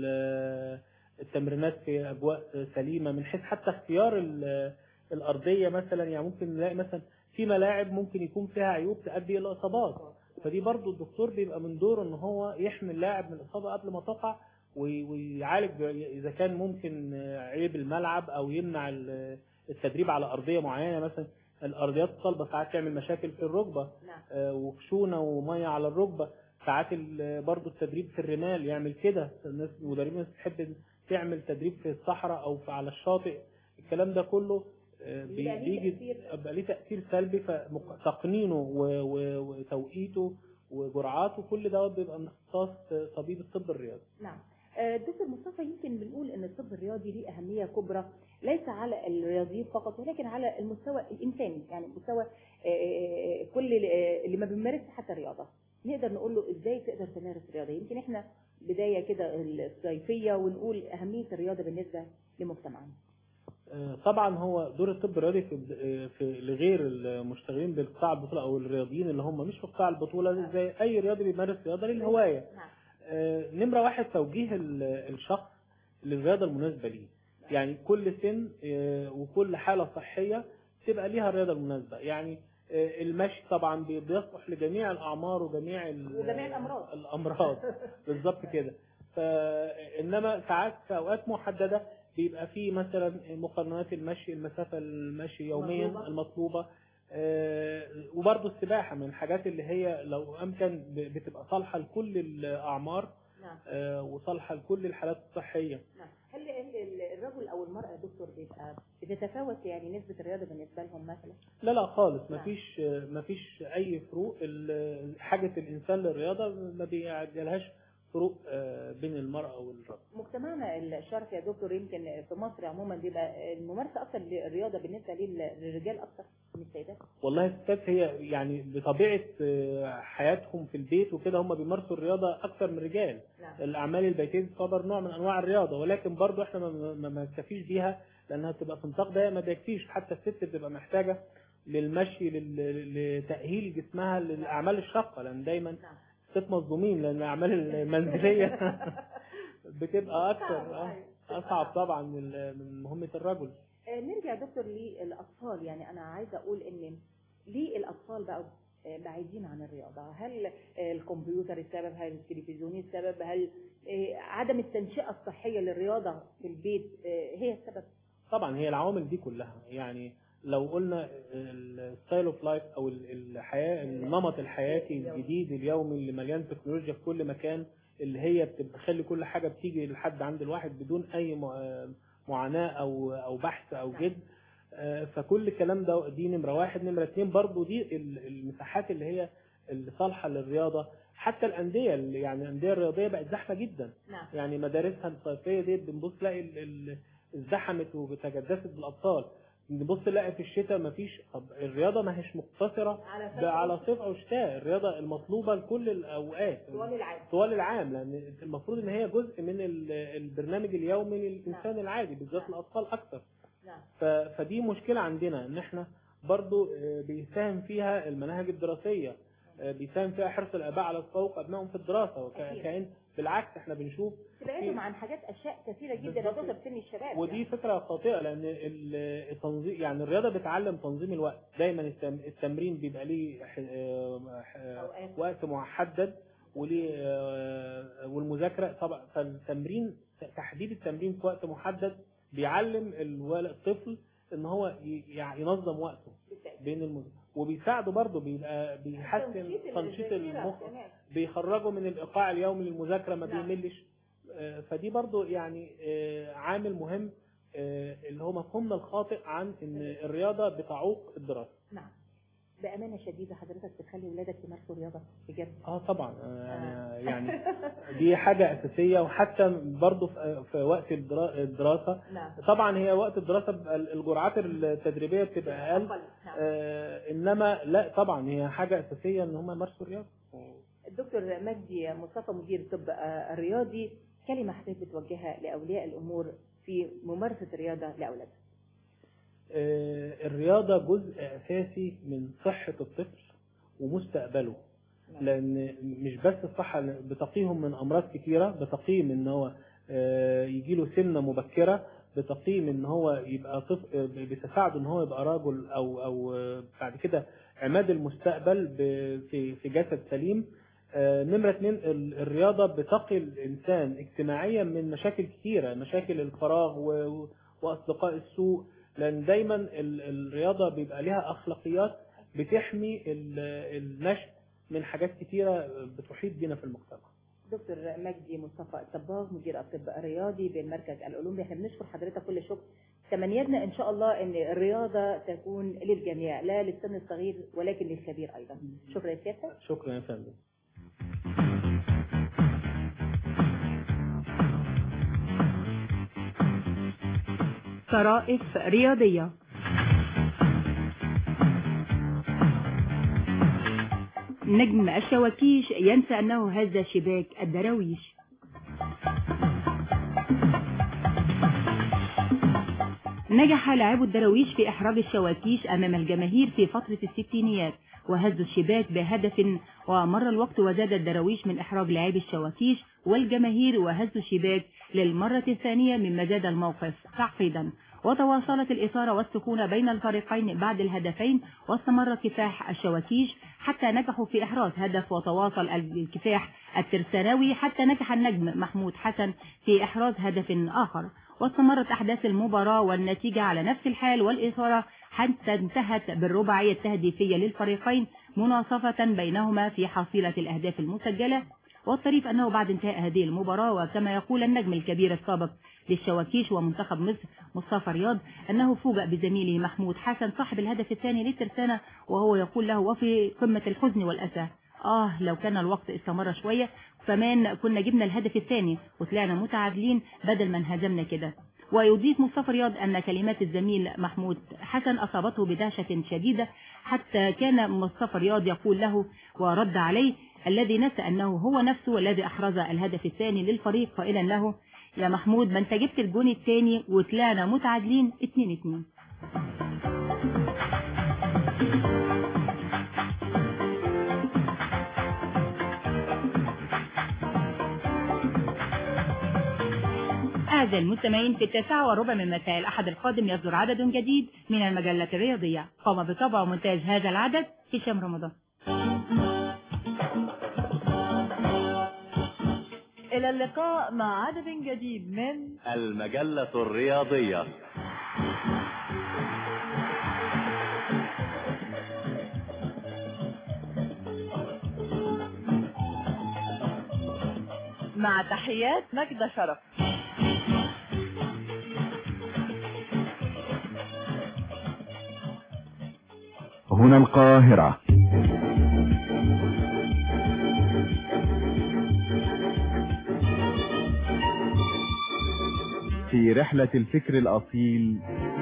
ال- التمرينات في اجواء سليمه من حيث حتى اختيار ال- الارضيه مثلا يعني ممكن نلاقي مثلا في ملاعب ممكن يكون فيها عيوب تؤدي الى اصابات فدي برضو الدكتور بيبقى من دوره ان هو يحمي اللاعب من الاصابه قبل ما تقع وي- ويعالج اذا كان ممكن عيب الملعب او يمنع ال- التدريب على ارضيه معينه مثلا الارضيات الصلبه ساعات تعمل مشاكل في الركبه نعم آه، وخشونه وميه على الركبه ساعات ال- برضو التدريب في الرمال يعمل كده الناس المدربين بتحب تعمل تدريب في الصحراء او في على الشاطئ الكلام ده كله آه، بي- بيبقى ليه بيجي تأثير. بيبقى ليه تاثير سلبي فتقنينه و- و- وتوقيته وجرعاته كل دوت بيبقى من اختصاص طبيب الطب الرياضي نعم آه، دكتور مصطفى يمكن بنقول ان الطب الرياضي ليه اهميه كبرى ليس على الرياضيين فقط ولكن على المستوى الانساني يعني مستوى آه، كل اللي- اللي ما بيمارسش حتى الرياضه نقدر نقول له ازاي تقدر تمارس الرياضه يمكن احنا بدايه كده الصيفيه ونقول اهميه الرياضه بالنسبه لمجتمعنا آه، طبعا هو دور الطب الرياضي في آه، في لغير المشتغلين بالقطاع البطوله او الرياضيين اللي هم مش في قطاع البطوله زي اي رياضي بيمارس رياضه للهوايه نعم آه، نمره واحد توجيه ال- الشخص للرياضه المناسبه ليه يعني كل سن آه، وكل حاله صحيه تبقى ليها الرياضه المناسبه يعني آه، المشي طبعا بي- بيصلح لجميع الاعمار وجميع ال- وجميع الامراض الامراض بالظبط كده فانما ساعات في اوقات محدده بيبقى في مثلا مقارنات المشي المسافه المشي يوميا مطلوبة. المطلوبه آه، وبرضه السباحه من الحاجات اللي هي لو امكن ب- بتبقى صالحه لكل الاعمار نعم آه، وصالحه لكل الحالات الصحيه نعم هل ال- ال- الرجل او المراه يا دكتور بيبقى بتتفاوت يعني نسبه الرياضه بالنسبه لهم مثلا لا لا خالص نعم. مفيش مفيش اي فروق ال- حاجه الانسان للرياضه ما بيعجلهاش فروق آه، بين المراه والرجل مجتمعنا الشرقي يا دكتور يمكن في مصر عموما بيبقى الممارسه اكثر للرياضه بالنسبه لل- للرجال اكثر من السيدات والله الستات هي يعني بطبيعه آه، حياتهم في البيت وكده هم بيمارسوا الرياضه اكثر من الرجال نعم الاعمال البيتيه تعتبر نوع من انواع الرياضه ولكن برضو احنا ما- ما ما نكتفيش بيها لانها بتبقى في نطاق ضيق ما بيكفيش حتى الست بتبقى محتاجه للمشي لل- لتاهيل جسمها للاعمال الشاقه لان دايما نعم الست مظلومين لان الاعمال المنزليه بتبقى اكثر آه، اصعب طبعا من من مهمه الرجل آه، نرجع يا دكتور للاطفال يعني انا عايزه اقول ان ليه الاطفال بقوا آه، بعيدين عن الرياضه هل آه، الكمبيوتر السبب هل التلفزيون السبب هل آه، عدم التنشئه الصحيه للرياضه في البيت آه، هي السبب طبعا هي العوامل دي كلها يعني لو قلنا الستايل اوف لايف او ال- الحياه النمط الحياتي الجديد اليومي اللي مليان تكنولوجيا في كل مكان اللي هي بتخلي كل حاجه بتيجي لحد عند الواحد بدون اي مع- معاناه او او بحث او جد آه، فكل الكلام ده دي نمره واحد نمره اتنين برضو دي ال- المساحات اللي هي اللي صالحه للرياضه حتى الانديه اللي- يعني الانديه الرياضيه بقت زحمه جدا نعم يعني مدارسها الصيفيه ديت بنبص تلاقي ال- ال- ازدحمت وتجدست بالابطال نبص نلاقي في الشتاء مفيش طب الرياضه ما هيش مقتصره على ب- على صيف او شتاء الرياضه المطلوبه لكل الاوقات طوال العام طوال العام لان المفروض ان هي جزء من ال- البرنامج اليومي للانسان العادي بالذات الاطفال اكثر نعم ف- فدي مشكله عندنا ان احنا برضو آه، بيساهم فيها المناهج الدراسيه آه، بيساهم فيها حرص الاباء على تفوق ابنائهم في الدراسه أكيد. وكأن بالعكس احنا بنشوف تبعدهم عن حاجات اشياء كثيره جدا بالظبط. لا تصل سن الشباب ودي فكره خاطئه لان ال- التنظيم يعني الرياضه بتعلم تنظيم الوقت دايما التم- التمرين بيبقى ليه ح- آه، ح- وقت محدد وليه آه، والمذاكره طبعا فالتمرين تحديد التمرين في وقت محدد بيعلم الولد الطفل ان هو ي- يع- ينظم وقته بين المذاكره وبيساعده برضه بيبقى بيحسن تنشيط تنشيط الذاكرة المخ كمان. بيخرجه من الايقاع اليومي للمذاكره ما نعم. بيملش آه، فدي برضو يعني آه، عامل مهم آه، اللي هو مفهومنا الخاطئ عن ان الرياضه بتعوق الدراسه نعم بامانه شديده حضرتك بتخلي ولادك يمارسوا رياضه بجد اه طبعا آه، يعني يعني دي حاجه اساسيه وحتى برضو في في وقت الدرا- الدراسه نعم طبعا هي وقت الدراسه بيبقى الجرعات التدريبيه بتبقى اقل أقل، نعم. آه، انما لا طبعا هي حاجه اساسيه ان هم يمارسوا الرياضه الدكتور مجدي مصطفى مدير الطب آه، الرياضي كلمه حضرتك بتوجهها لاولياء الامور في ممارسه الرياضه لاولادهم آه، الرياضة جزء أساسي من صحة الطفل ومستقبله لأن مش بس الصحة بتقيهم من أمراض كتيرة بتقيم إن هو آه، يجيله سمنة مبكرة بتقيم إن هو يبقى طفل آه، بتساعده إن هو يبقى راجل أو أو آه، بعد كده عماد المستقبل ب- في في جسد سليم آه، نمرة اتنين ال- الرياضة بتقي الإنسان اجتماعيا من مشاكل كتيرة مشاكل الفراغ و- وأصدقاء السوء لأن دايما ال- الرياضة بيبقى لها أخلاقيات بتحمي ال- النشء من حاجات كتيرة بتحيط بنا في المجتمع دكتور مجدي مصطفى الطباغ مدير الطب الرياضي بالمركز الاولمبي احنا بنشكر حضرتك كل شكر تمنياتنا ان شاء الله ان الرياضه تكون للجميع لا للسن الصغير ولكن للكبير ايضا شكرا يا سيادتك شكرا يا فندم طرائف رياضية نجم الشواكيش ينسى أنه هز شباك الدراويش نجح لاعبو الدراويش في إحراج الشواكيش أمام الجماهير في فترة الستينيات وهزوا الشباك بهدف ومر الوقت وزاد الدراويش من إحراج لاعبي الشواكيش والجماهير وهزوا الشباك للمرة الثانية مما زاد الموقف تعقيدا وتواصلت الإثارة والسخونة بين الفريقين بعد الهدفين واستمر كفاح الشواكيش حتى نجحوا في إحراز هدف وتواصل الكفاح الترساناوي حتى نجح النجم محمود حسن في إحراز هدف آخر واستمرت أحداث المباراة والنتيجة على نفس الحال والإثارة حتى انتهت بالرباعية التهديفية للفريقين مناصفة بينهما في حصيلة الأهداف المسجلة والطريف أنه بعد انتهاء هذه المباراة وكما يقول النجم الكبير السابق للشواكيش ومنتخب مصر مصطفى رياض أنه فوجئ بزميله محمود حسن صاحب الهدف الثاني للترسانة وهو يقول له وفي قمة الحزن والأسى آه لو كان الوقت استمر شوية كمان كنا جبنا الهدف الثاني وطلعنا متعادلين بدل ما انهزمنا كده ويضيف مصطفى رياض أن كلمات الزميل محمود حسن أصابته بدهشة شديدة حتى كان مصطفى رياض يقول له ورد عليه الذي نسى أنه هو نفسه الذي أحرز الهدف الثاني للفريق قائلا له يا محمود ما انت جبت الجون الثاني وطلعنا متعادلين 2 2 أعزائي المستمعين في التاسعة وربع من مساء الأحد القادم يصدر عدد جديد من المجلة الرياضية قام بطبع ومونتاج هذا العدد هشام رمضان إلى اللقاء مع عدد جديد من المجلة الرياضية مع تحيات مجد شرف هنا القاهرة في رحلة الفكر الأصيل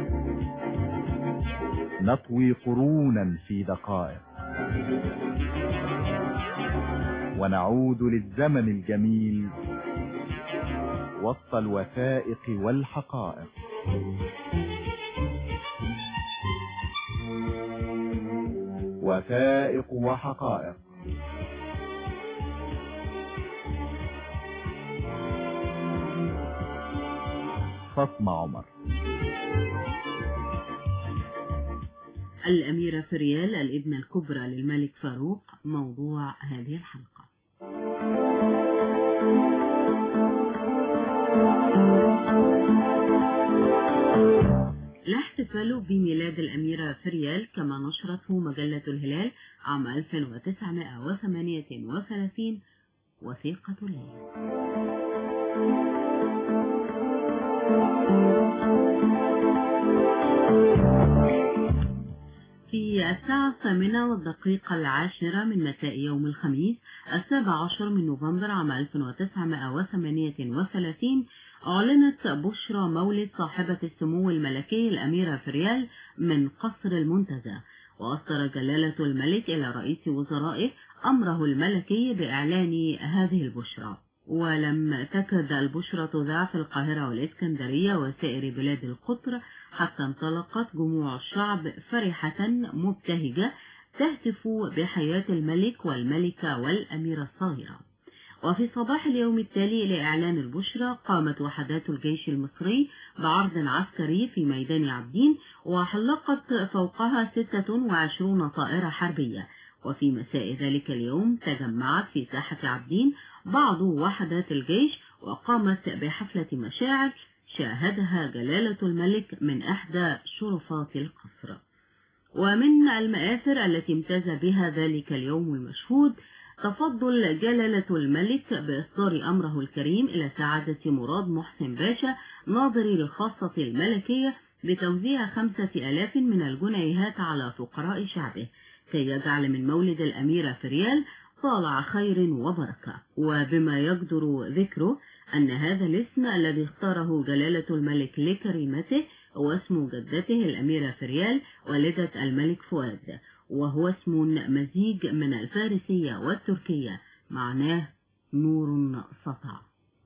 نطوي قرونا في دقائق ونعود للزمن الجميل وسط الوثائق والحقائق وثائق وحقائق فاطمة عمر الأميرة فريال الابنة الكبرى للملك فاروق موضوع هذه الحلقة الاحتفال بميلاد الأميرة فريال كما نشرته مجلة الهلال عام 1938 وثيقة الليل في الساعة الثامنة والدقيقة العاشرة من مساء يوم الخميس السابع عشر من نوفمبر عام 1938 أعلنت بشرى مولد صاحبة السمو الملكي الأميرة فريال من قصر المنتزه وأصدر جلالة الملك إلى رئيس وزرائه أمره الملكي بإعلان هذه البشرى ولم تكد البشرى تذاع في القاهرة والإسكندرية وسائر بلاد القطر حتى انطلقت جموع الشعب فرحة مبتهجة تهتف بحياة الملك والملكة والأميرة الصغيرة وفي صباح اليوم التالي لإعلان البشرى قامت وحدات الجيش المصري بعرض عسكري في ميدان عابدين وحلقت فوقها 26 طائرة حربية وفي مساء ذلك اليوم تجمعت في ساحة عابدين بعض وحدات الجيش وقامت بحفلة مشاعر شاهدها جلالة الملك من إحدى شرفات القصر ومن المآثر التي امتاز بها ذلك اليوم المشهود تفضل جلالة الملك بإصدار أمره الكريم إلى سعادة مراد محسن باشا ناظري للخاصة الملكية بتوزيع خمسة ألاف من الجنيهات على فقراء شعبه كي يجعل من مولد الأميرة فريال طالع خير وبركة وبما يقدر ذكره أن هذا الاسم الذي اختاره جلالة الملك لكريمته هو اسم جدته الأميرة فريال والدة الملك فؤاد وهو اسم مزيج من الفارسية والتركية معناه نور سطع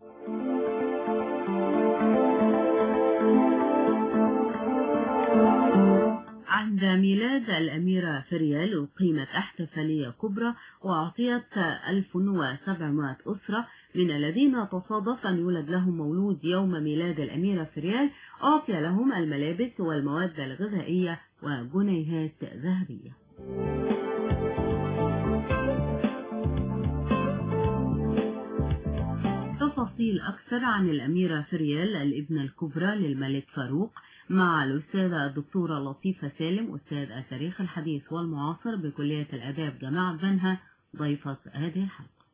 عند ميلاد الأميرة فريال أقيمت احتفالية كبرى وأعطيت 1700 أسرة من الذين تصادف أن يولد لهم مولود يوم ميلاد الأميرة فريال أعطي لهم الملابس والمواد الغذائية وجنيهات ذهبية تفاصيل أكثر عن الأميرة فريال الابنة الكبرى للملك فاروق مع الأستاذة الدكتورة لطيفة سالم أستاذ التاريخ الحديث والمعاصر بكلية الآداب جامعة بنها ضيفة هذه الحلقة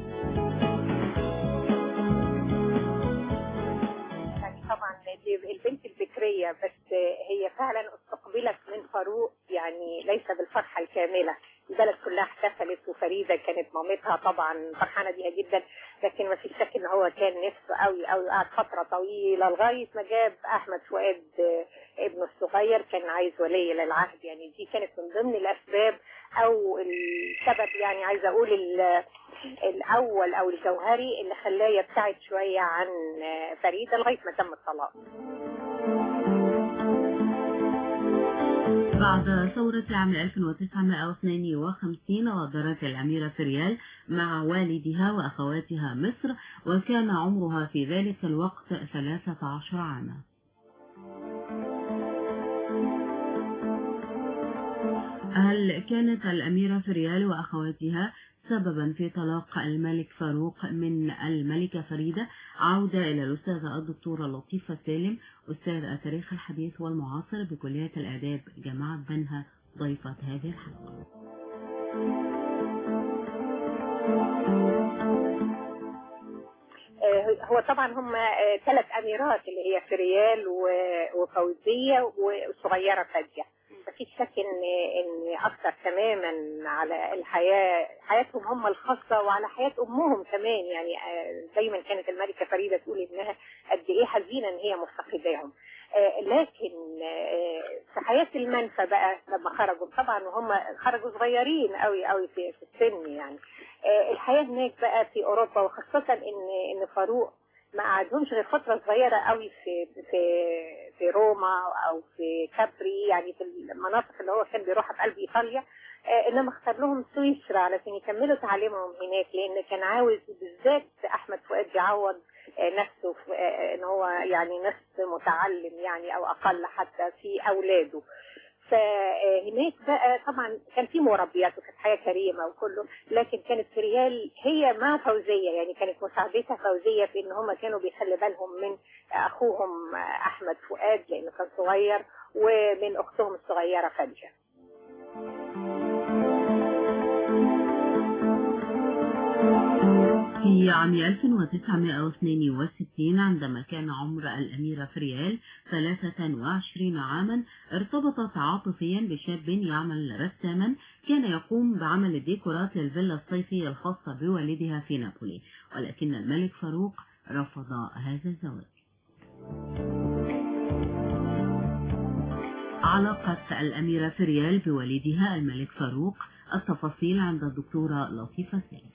يعني طبعا دي البنت البكرية بس هي فعلا استقبلت من فاروق يعني ليس بالفرحة الكاملة البلد كلها احتفلت وفريدة كانت مامتها طبعا فرحانة بيها جدا لكن ما فيش شك ان هو كان نفسه قوي قوي قعد فترة طويلة لغاية ما جاب احمد فؤاد ابنه الصغير كان عايز ولي للعهد يعني دي كانت من ضمن الاسباب او السبب يعني عايزة اقول الاول او الجوهري اللي خلاه يبتعد شوية عن فريدة لغاية ما تم الطلاق بعد ثورة عام 1952 غادرت الأميرة فريال مع والدها وأخواتها مصر وكان عمرها في ذلك الوقت 13 عاما هل كانت الأميرة فريال وأخواتها سببا في طلاق الملك فاروق من الملكة فريدة عودة إلى الأستاذة الدكتورة لطيفة سالم أستاذ التاريخ الحديث والمعاصر بكلية الآداب جامعة بنها ضيفة هذه الحلقة هو طبعا هم ثلاث أميرات اللي هي فريال وفوزية وصغيرة فادية بس فيش شك ان ان اثر تماما على الحياه حياتهم هم الخاصه وعلى حياه امهم كمان يعني آه، دايما كانت الملكه فريده تقول انها قد ايه حزينه ان هي مفتقداهم آه، لكن آه، في حياه المنفى بقى لما خرجوا طبعا وهم خرجوا صغيرين قوي قوي في في السن يعني آه، الحياه هناك بقى في اوروبا وخاصه ان ان فاروق ما قعدهمش غير فترة صغيرة قوي في في في روما أو في كابري يعني في المناطق اللي هو كان بيروحها في قلب إيطاليا آه، إنما اختار لهم سويسرا علشان يكملوا تعليمهم هناك لأن كان عاوز بالذات أحمد فؤاد يعوض آه، نفسه في آه، إن هو يعني نصف متعلم يعني أو أقل حتى في أولاده فهناك بقى طبعا كان في مربيات وكانت حياه كريمه وكله لكن كانت في ريال هي مع فوزيه يعني كانت مساعدتها فوزيه في ان هم كانوا بيخلي بالهم من اخوهم احمد فؤاد لانه كان صغير ومن اختهم الصغيره فجه في عام 1962 عندما كان عمر الأميرة فريال 23 عاما ارتبطت عاطفيا بشاب يعمل رساما كان يقوم بعمل الديكورات للفيلا الصيفية الخاصة بوالدها في نابولي ولكن الملك فاروق رفض هذا الزواج علاقة الأميرة فريال بوالدها الملك فاروق التفاصيل عند الدكتورة لطيفة سالم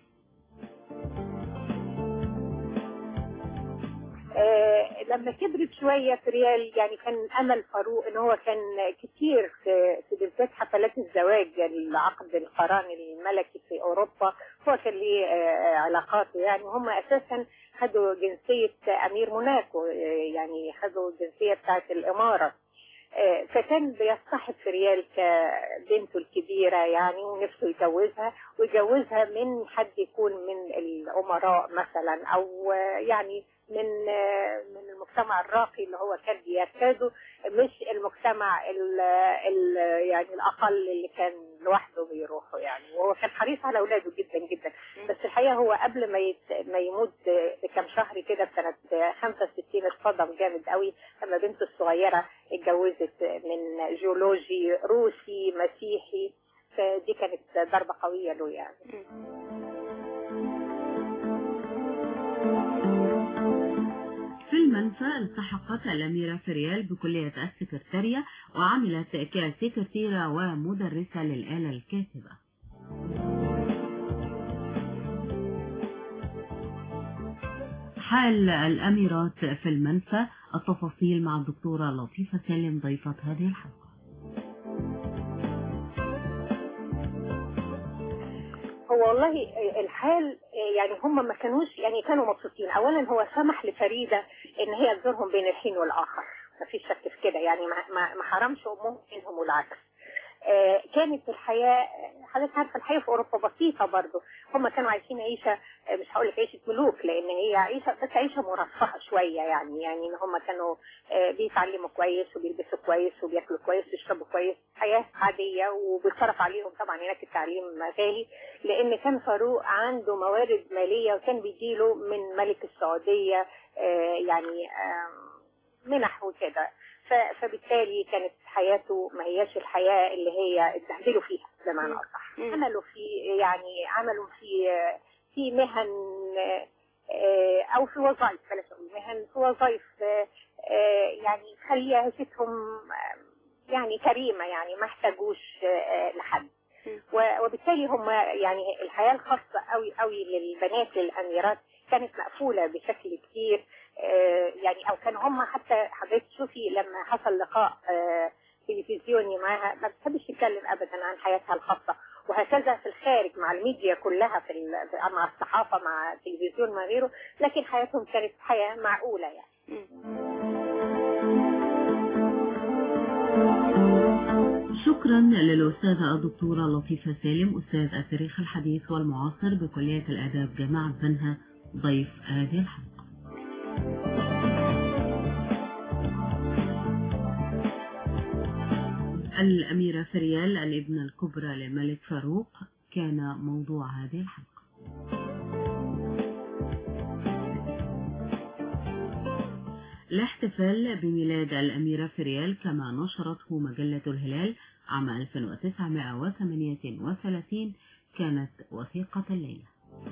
آه، لما كبرت شوية في ريال يعني كان أمل فاروق إن هو كان كتير في في بالذات حفلات الزواج العقد القران الملكي في أوروبا هو كان ليه آه، علاقاته يعني هم أساسا خدوا جنسية أمير موناكو آه، يعني خدوا الجنسية بتاعت الإمارة آه، فكان بيصطحب في ريال كبنته الكبيرة يعني ونفسه يجوزها ويجوزها من حد يكون من الأمراء مثلا أو آه، يعني من آه، من المجتمع الراقي اللي هو كان بيرتاده مش المجتمع ال ال يعني الأقل اللي كان لوحده بيروحه يعني وهو كان حريص على أولاده جدا جدا بس الحقيقة هو قبل ما يت ما يموت بكام شهر كده في سنة 65 اتصدم جامد قوي لما بنته الصغيرة اتجوزت من جيولوجي روسي مسيحي فدي كانت ضربة قوية له يعني في المنفى التحقت الأميرة فريال بكلية السكرتارية وعملت كسكرتيرة ومدرسة للآلة الكاتبة حال الأميرات في المنفى التفاصيل مع الدكتورة لطيفة سالم ضيفة هذه الحلقة هو والله الحال يعني هم ما كانوش يعني كانوا مبسوطين اولا هو سمح لفريده ان هي تزورهم بين الحين والاخر ما فيش شك في كده يعني ما ما ما حرمش امهم منهم والعكس آه، كانت الحياة حضرتك عارفة الحياة في أوروبا بسيطة برضو هم كانوا عايشين عيشة آه، مش هقول لك عيشة ملوك لأن هي عيشة بس عيشة مرفهة شوية يعني يعني إن هم كانوا آه، بيتعلموا كويس وبيلبسوا كويس وبياكلوا كويس ويشربوا كويس حياة عادية وبيتصرف عليهم طبعا هناك التعليم غالي لأن كان فاروق عنده موارد مالية وكان بيجيله من ملك السعودية آه، يعني آم، منح وكده ف- فبالتالي كانت حياته ما هياش الحياة اللي هي اتبهدلوا فيها بمعنى أصح عملوا في يعني عملوا في في مهن آه، أو في وظائف بلاش أقول مهن في وظائف آه، آه، يعني تخلي عيشتهم آه، يعني كريمة يعني ما احتاجوش آه، لحد و- وبالتالي هم يعني الحياة الخاصة قوي قوي للبنات للأميرات كانت مقفولة بشكل كبير آه، يعني أو كان هم حتى حضرتك تشوفي لما حصل لقاء آه، تلفزيوني معاها ما بتحبش تتكلم أبدا عن حياتها الخاصة وهكذا في الخارج مع الميديا كلها في ال- في- مع الصحافة مع التلفزيون مع غيره لكن حياتهم كانت حياة معقولة يعني شكرا للأستاذة الدكتورة لطيفة سالم أستاذ التاريخ الحديث والمعاصر بكلية الآداب جامعة بنها ضيف هذه الحلقة الأميرة فريال الابنة الكبرى للملك فاروق كان موضوع هذه الحلقة الاحتفال بميلاد الأميرة فريال كما نشرته مجلة الهلال عام 1938 كانت وثيقة الليلة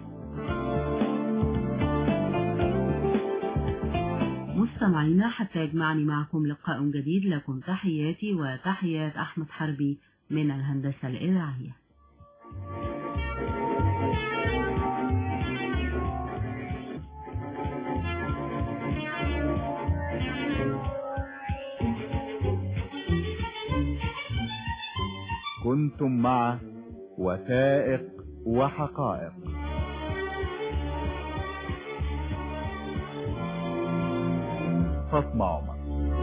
مستمعينا حتى يجمعني معكم لقاء جديد لكم تحياتي وتحيات أحمد حربي من الهندسة الإذاعية كنتم مع وثائق وحقائق فاطمة عمر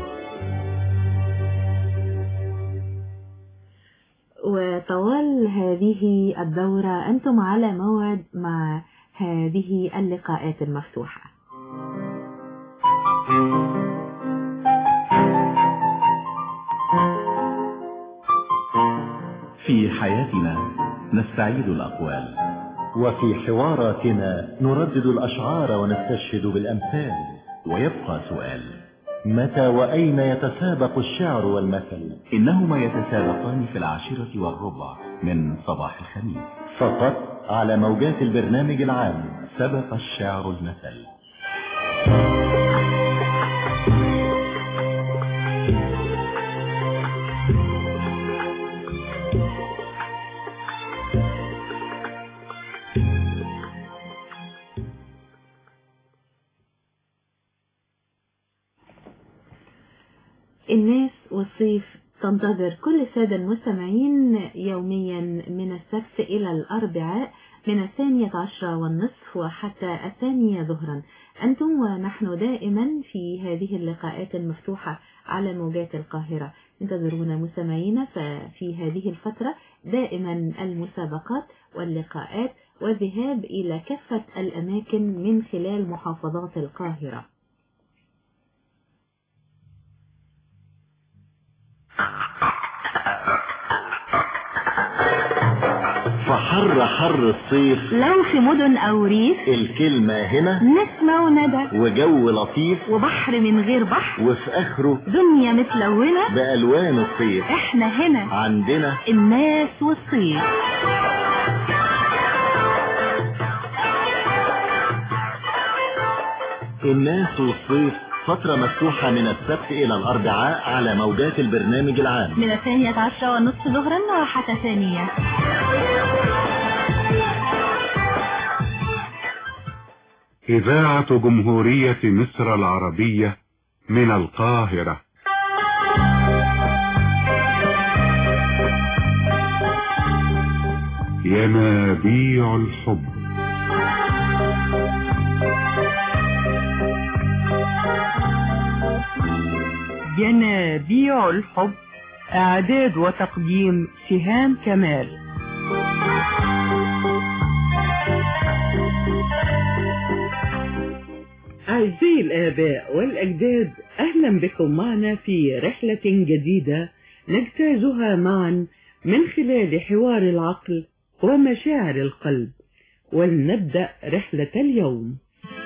وطوال هذه الدورة أنتم على موعد مع هذه اللقاءات المفتوحة في حياتنا نستعيد الأقوال وفي حواراتنا نردد الأشعار ونستشهد بالأمثال ويبقى سؤال متى وأين يتسابق الشعر والمثل إنهما يتسابقان في العاشرة والربع من صباح الخميس فقط على موجات البرنامج العام سبق الشعر المثل الناس والصيف تنتظر كل السادة المستمعين يوميا من السبت إلى الأربعاء من الثانية عشرة والنصف وحتى الثانية ظهرا أنتم ونحن دائما في هذه اللقاءات المفتوحة على موجات القاهرة انتظرونا مستمعينا ففي هذه الفترة دائما المسابقات واللقاءات والذهاب إلى كافة الأماكن من خلال محافظات القاهرة فحر حر الصيف لو في مدن أو ريف الكلمة هنا نسمة وندى وجو لطيف وبحر من غير بحر وفي آخره دنيا متلونة بألوان الصيف احنا هنا عندنا الناس والصيف الناس والصيف فترة مفتوحة من السبت إلى الأربعاء على موجات البرنامج العام من الثانية عشرة والنصف ظهرا وحتى ثانية إذاعة جمهورية مصر العربية من القاهرة ينابيع الحب ينابيع الحب إعداد وتقديم سهام كمال أعزائي الآباء والأجداد أهلا بكم معنا في رحلة جديدة نجتازها معا من خلال حوار العقل ومشاعر القلب ولنبدأ رحلة اليوم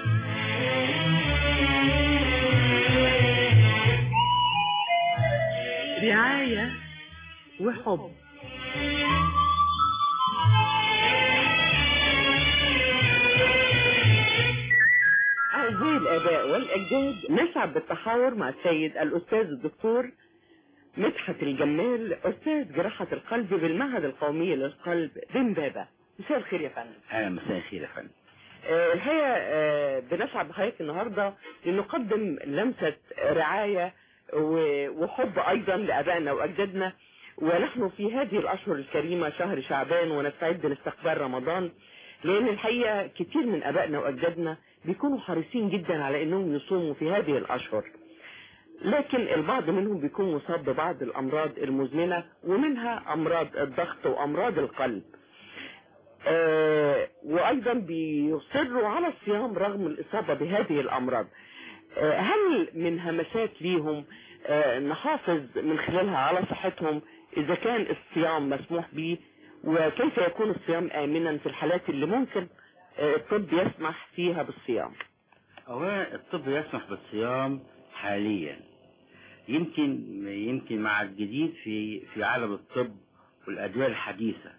رعاية وحب أعزائي الآباء والأجداد نسعد بالتحاور مع السيد الأستاذ الدكتور مدحت الجمال أستاذ جراحة القلب بالمعهد القومي للقلب بمبابة مساء الخير يا فندم اهلا مساء الخير يا فندم آه، الحقيقة آه، بنسعد بحضرتك النهاردة لنقدم لمسة رعاية و- وحب أيضا لأبائنا وأجدادنا ونحن في هذه الأشهر الكريمة شهر شعبان ونستعد لاستقبال رمضان لأن الحقيقة كتير من أبائنا وأجدادنا بيكونوا حريصين جدا على أنهم يصوموا في هذه الأشهر لكن البعض منهم بيكون مصاب ببعض الأمراض المزمنة ومنها أمراض الضغط وأمراض القلب آه، وأيضا بيصروا على الصيام رغم الإصابة بهذه الأمراض آه، هل من همسات ليهم آه، نحافظ من خلالها على صحتهم إذا كان الصيام مسموح به وكيف يكون الصيام آمنا في الحالات اللي ممكن آه، الطب يسمح فيها بالصيام أولا الطب يسمح بالصيام حاليا يمكن يمكن مع الجديد في في عالم الطب والأدوية الحديثة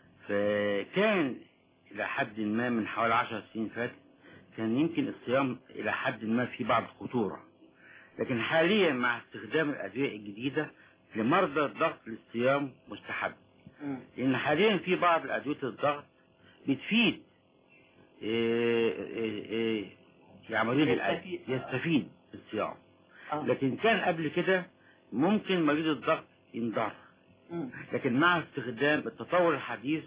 فكان إلى حد ما من حوالي عشر سنين فاتت كان يمكن الصيام إلى حد ما في بعض الخطورة لكن حاليا مع استخدام الأدوية الجديدة لمرضى الضغط للصيام مستحب لأن حاليا في بعض الأدوية الضغط بتفيد إيه إيه إيه يعني مريض القلب يستفيد بالصيام لكن كان قبل كده ممكن مريض الضغط ينضر لكن مع استخدام التطور الحديث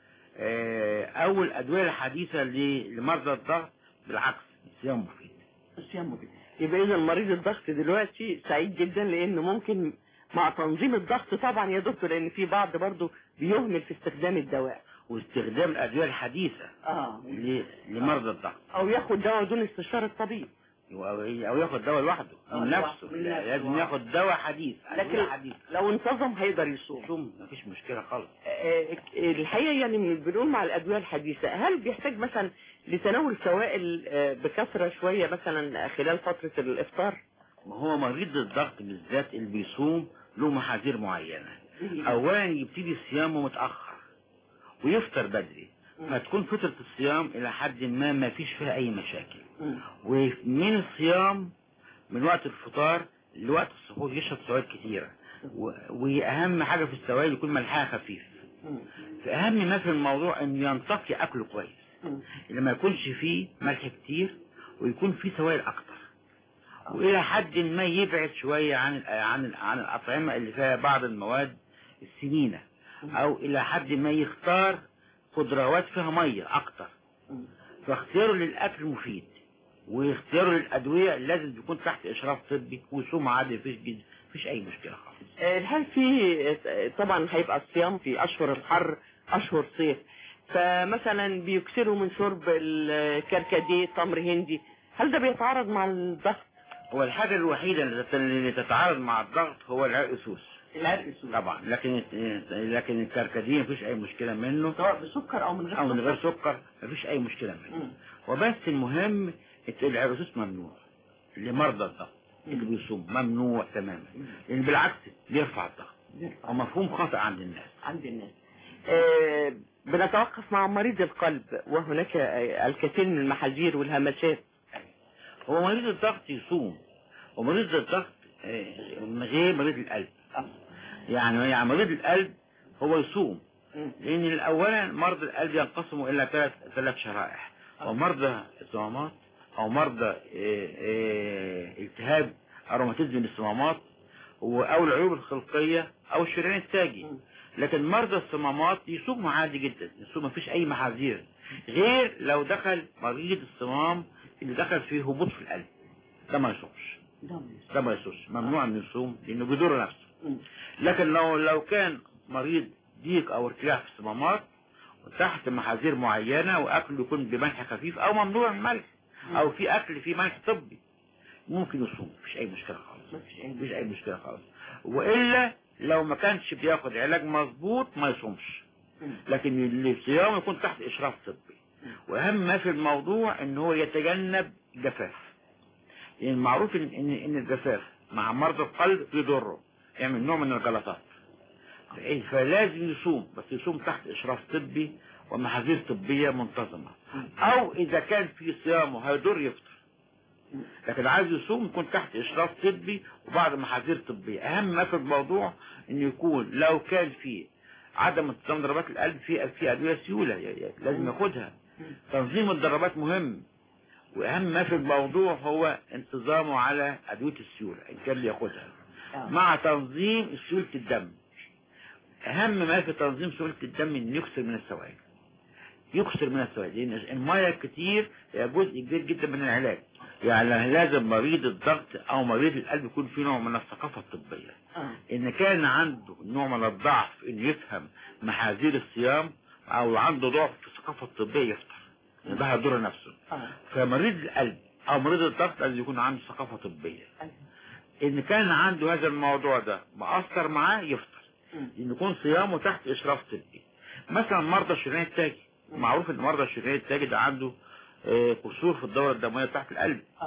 آه، او الادويه الحديثه ل- لمرضى الضغط بالعكس الصيام مفيد الصيام مفيد يبقى اذا مريض الضغط دلوقتي سعيد جدا لانه ممكن مع تنظيم الضغط طبعا يا دكتور لان في بعض برضه بيهمل في استخدام الدواء واستخدام الادويه الحديثه اه ل- لمرضى الضغط او ياخد دواء دون استشارة الطبيب او أو ياخد دواء لوحده آه، من نفسه من نفسه. لازم ياخد دواء حديث لكن أدوية حديث لو انتظم هيقدر يصوم يصوم مفيش مشكله خالص آه، الحقيقة يعني من- بنقول مع الأدوية الحديثة هل بيحتاج مثلا لتناول سوائل آه، بكثرة شوية مثلا خلال فترة الإفطار؟ ما هو مريض الضغط بالذات اللي بيصوم له محاذير معينه اولا يبتدي صيامه متاخر ويفطر بدري فتكون فترة الصيام إلى حد ما ما فيش فيها أي مشاكل ومن الصيام من وقت الفطار لوقت السحور يشرب سوائل كتيرة و- وأهم حاجة في السوائل يكون ملحها خفيف فأهم ما في الموضوع إن ينتقي أكله كويس اللي ما يكونش فيه ملح كتير ويكون فيه سوائل أكتر وإلى حد ما يبعد شوية عن ال عن ال عن الأطعمة اللي فيها بعض المواد السمينة أو إلى حد ما يختار خضروات فيها مية أكتر فاختياره للأكل مفيد واختياره للأدوية لازم يكون تحت إشراف طبي ويصوم عادي مفيش جد مفيش أي مشكلة خالص آه، هل في آه، طبعا هيبقى الصيام في أشهر الحر أشهر صيف فمثلا بيكسروا من شرب الكركديه تمر هندي هل ده بيتعارض مع الضغط؟ هو الحاجة الوحيدة اللي تت- اللي تتعارض مع الضغط هو العرق سوس العرق سوس طبعا لكن لكن الكركديه مفيش أي مشكلة منه سواء بسكر أو من غير أو من غير سكر. سكر مفيش أي مشكلة منه وبس المهم العرقسوس ممنوع لمرضى الضغط اللي بيصوم ممنوع تماما لأن بالعكس بيرفع الضغط ومفهوم خاطئ عند الناس عند الناس آه، بنتوقف مع مريض القلب وهناك آه، الكثير من المحاذير والهمشات هو مريض الضغط يصوم ومريض الضغط آه، غير مريض القلب يعني يعني مريض القلب هو يصوم لان اولا مرضى القلب ينقسموا الى ثلاث ثلاث شرائح ومرضى الصمامات او مرضى آه، آه، التهاب اروماتيزم الصمامات و- او العيوب الخلقيه او الشريان التاجي لكن مرضى الصمامات يصوموا عادي جدا يصوم مفيش اي محاذير غير لو دخل مريض الصمام اللي دخل فيه هبوط في القلب ده ما يصومش ده ما يصومش ممنوع انه يصوم لانه بيضر نفسه لكن لو لو كان مريض ضيق او ارتجاع في الصمامات وتحت محاذير معينة واكله يكون بملح خفيف او ممنوع من الملح او في اكل فيه ملح طبي ممكن يصوم مفيش اي مشكلة خالص مفيش اي مشكلة خالص والا لو ما كانش بياخد علاج مظبوط ما يصومش لكن الصيام يكون تحت اشراف طبي واهم ما في الموضوع ان هو يتجنب جفاف لان معروف ان ان إن الجفاف مع مرضى القلب يضره يعمل نوع من الجلطات فإيه؟ فلازم يصوم بس يصوم تحت اشراف طبي ومحاذير طبيه منتظمه او اذا كان في صيامه هيضر يفطر لكن عايز يصوم يكون تحت اشراف طبي وبعض محاذير طبيه اهم ما في الموضوع انه يكون لو كان في عدم انتظام ضربات القلب في في ادويه سيوله ي- ي- لازم ياخدها تنظيم الضربات مهم واهم ما في الموضوع هو انتظامه على ادويه السيوله ان كان بياخدها مع تنظيم سيوله الدم اهم ما في تنظيم سيوله الدم انه يكسر من السوائل يكسر من السوائل لان الميه الكتير هي جزء كبير جدا من العلاج يعني لازم مريض الضغط او مريض القلب يكون في نوع من الثقافه الطبيه ان كان عنده نوع من الضعف انه يفهم محاذير الصيام او عنده ضعف في الثقافه الطبيه يفطر ده هيضر نفسه فمريض القلب او مريض الضغط لازم يكون عنده ثقافه طبيه ان كان عنده هذا الموضوع ده مأثر معاه يفطر ان يكون صيامه تحت اشراف طبي مثلا مرضى الشريان التاجي معروف ان مرضى الشريان التاجي ده عنده آه، قصور في الدورة الدموية بتاعت القلب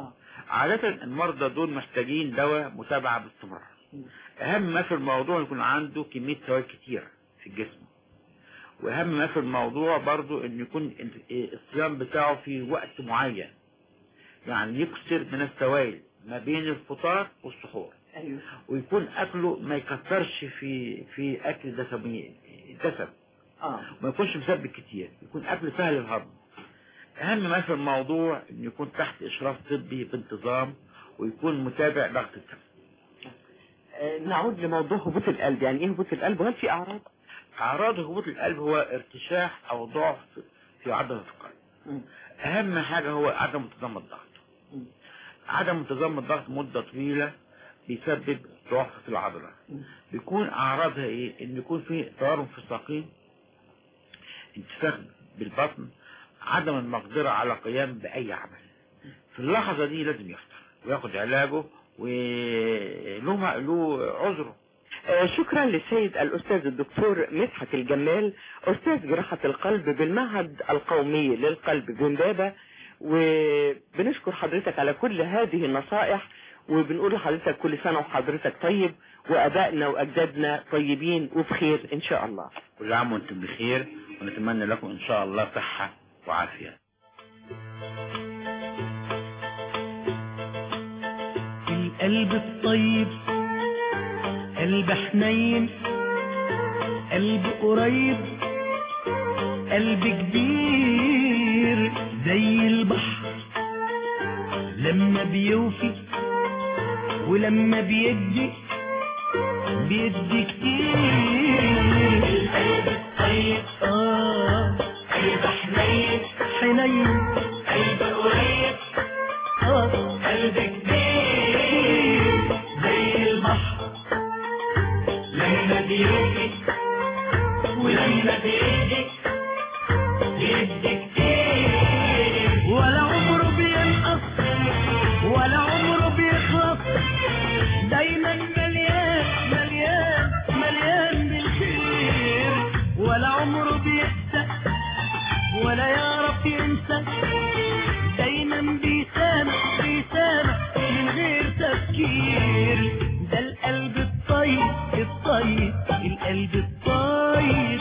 عادة المرضى دول محتاجين دواء متابعة باستمرار اهم ما في الموضوع يكون عنده كمية سوائل كتيرة في الجسم واهم ما في الموضوع برضو ان يكون الصيام بتاعه في وقت معين يعني يكسر من السوائل ما بين الفطار والسحور ايوه ويكون اكله ما يكترش في في اكل دسمي دسم اه ما يكونش مسبك كتير يكون اكل سهل الهضم اهم ما في الموضوع ان يكون تحت اشراف طبي بانتظام ويكون متابع ضغط الدم آه، نعود لموضوع هبوط القلب يعني ايه هبوط القلب وهل في اعراض اعراض هبوط القلب هو ارتشاح او ضعف في عضلة القلب اهم حاجة هو عدم انتظام الضغط عدم انتظام الضغط مدة طويلة بيسبب ضعف في العضلة بيكون اعراضها ايه ان يكون في تورم في الساقين انتفاخ بالبطن عدم المقدرة على قيام باي عمل في اللحظة دي لازم يفطر وياخد علاجه وله له عذره آه، شكرا للسيد الأستاذ الدكتور مدحت الجمال أستاذ جراحة القلب بالمعهد القومي للقلب بمبابة وبنشكر حضرتك على كل هذه النصائح وبنقول لحضرتك كل سنة وحضرتك طيب وأبائنا وأجدادنا طيبين وبخير إن شاء الله كل عام وانتم بخير ونتمنى لكم ان شاء الله صحة وعافية القلب الطيب قلب حنين قلب قريب قلب كبير زي البحر لما بيوفي ولما بيدي بيدي كتير القلب الطيب اه قلب حنين حنين قلب قريب اه قلب كبير زي البحر لما بيوفي ولما بيدي بيدي كتير ولا عمره بينقص ولا عمره بيخلص دايما مليان مليان مليان بالخير ولا عمره بيحسن ولا يعرف ينسى دايما بيسامح بيسامح من غير تفكير ده القلب الطيب الطيب القلب الطيب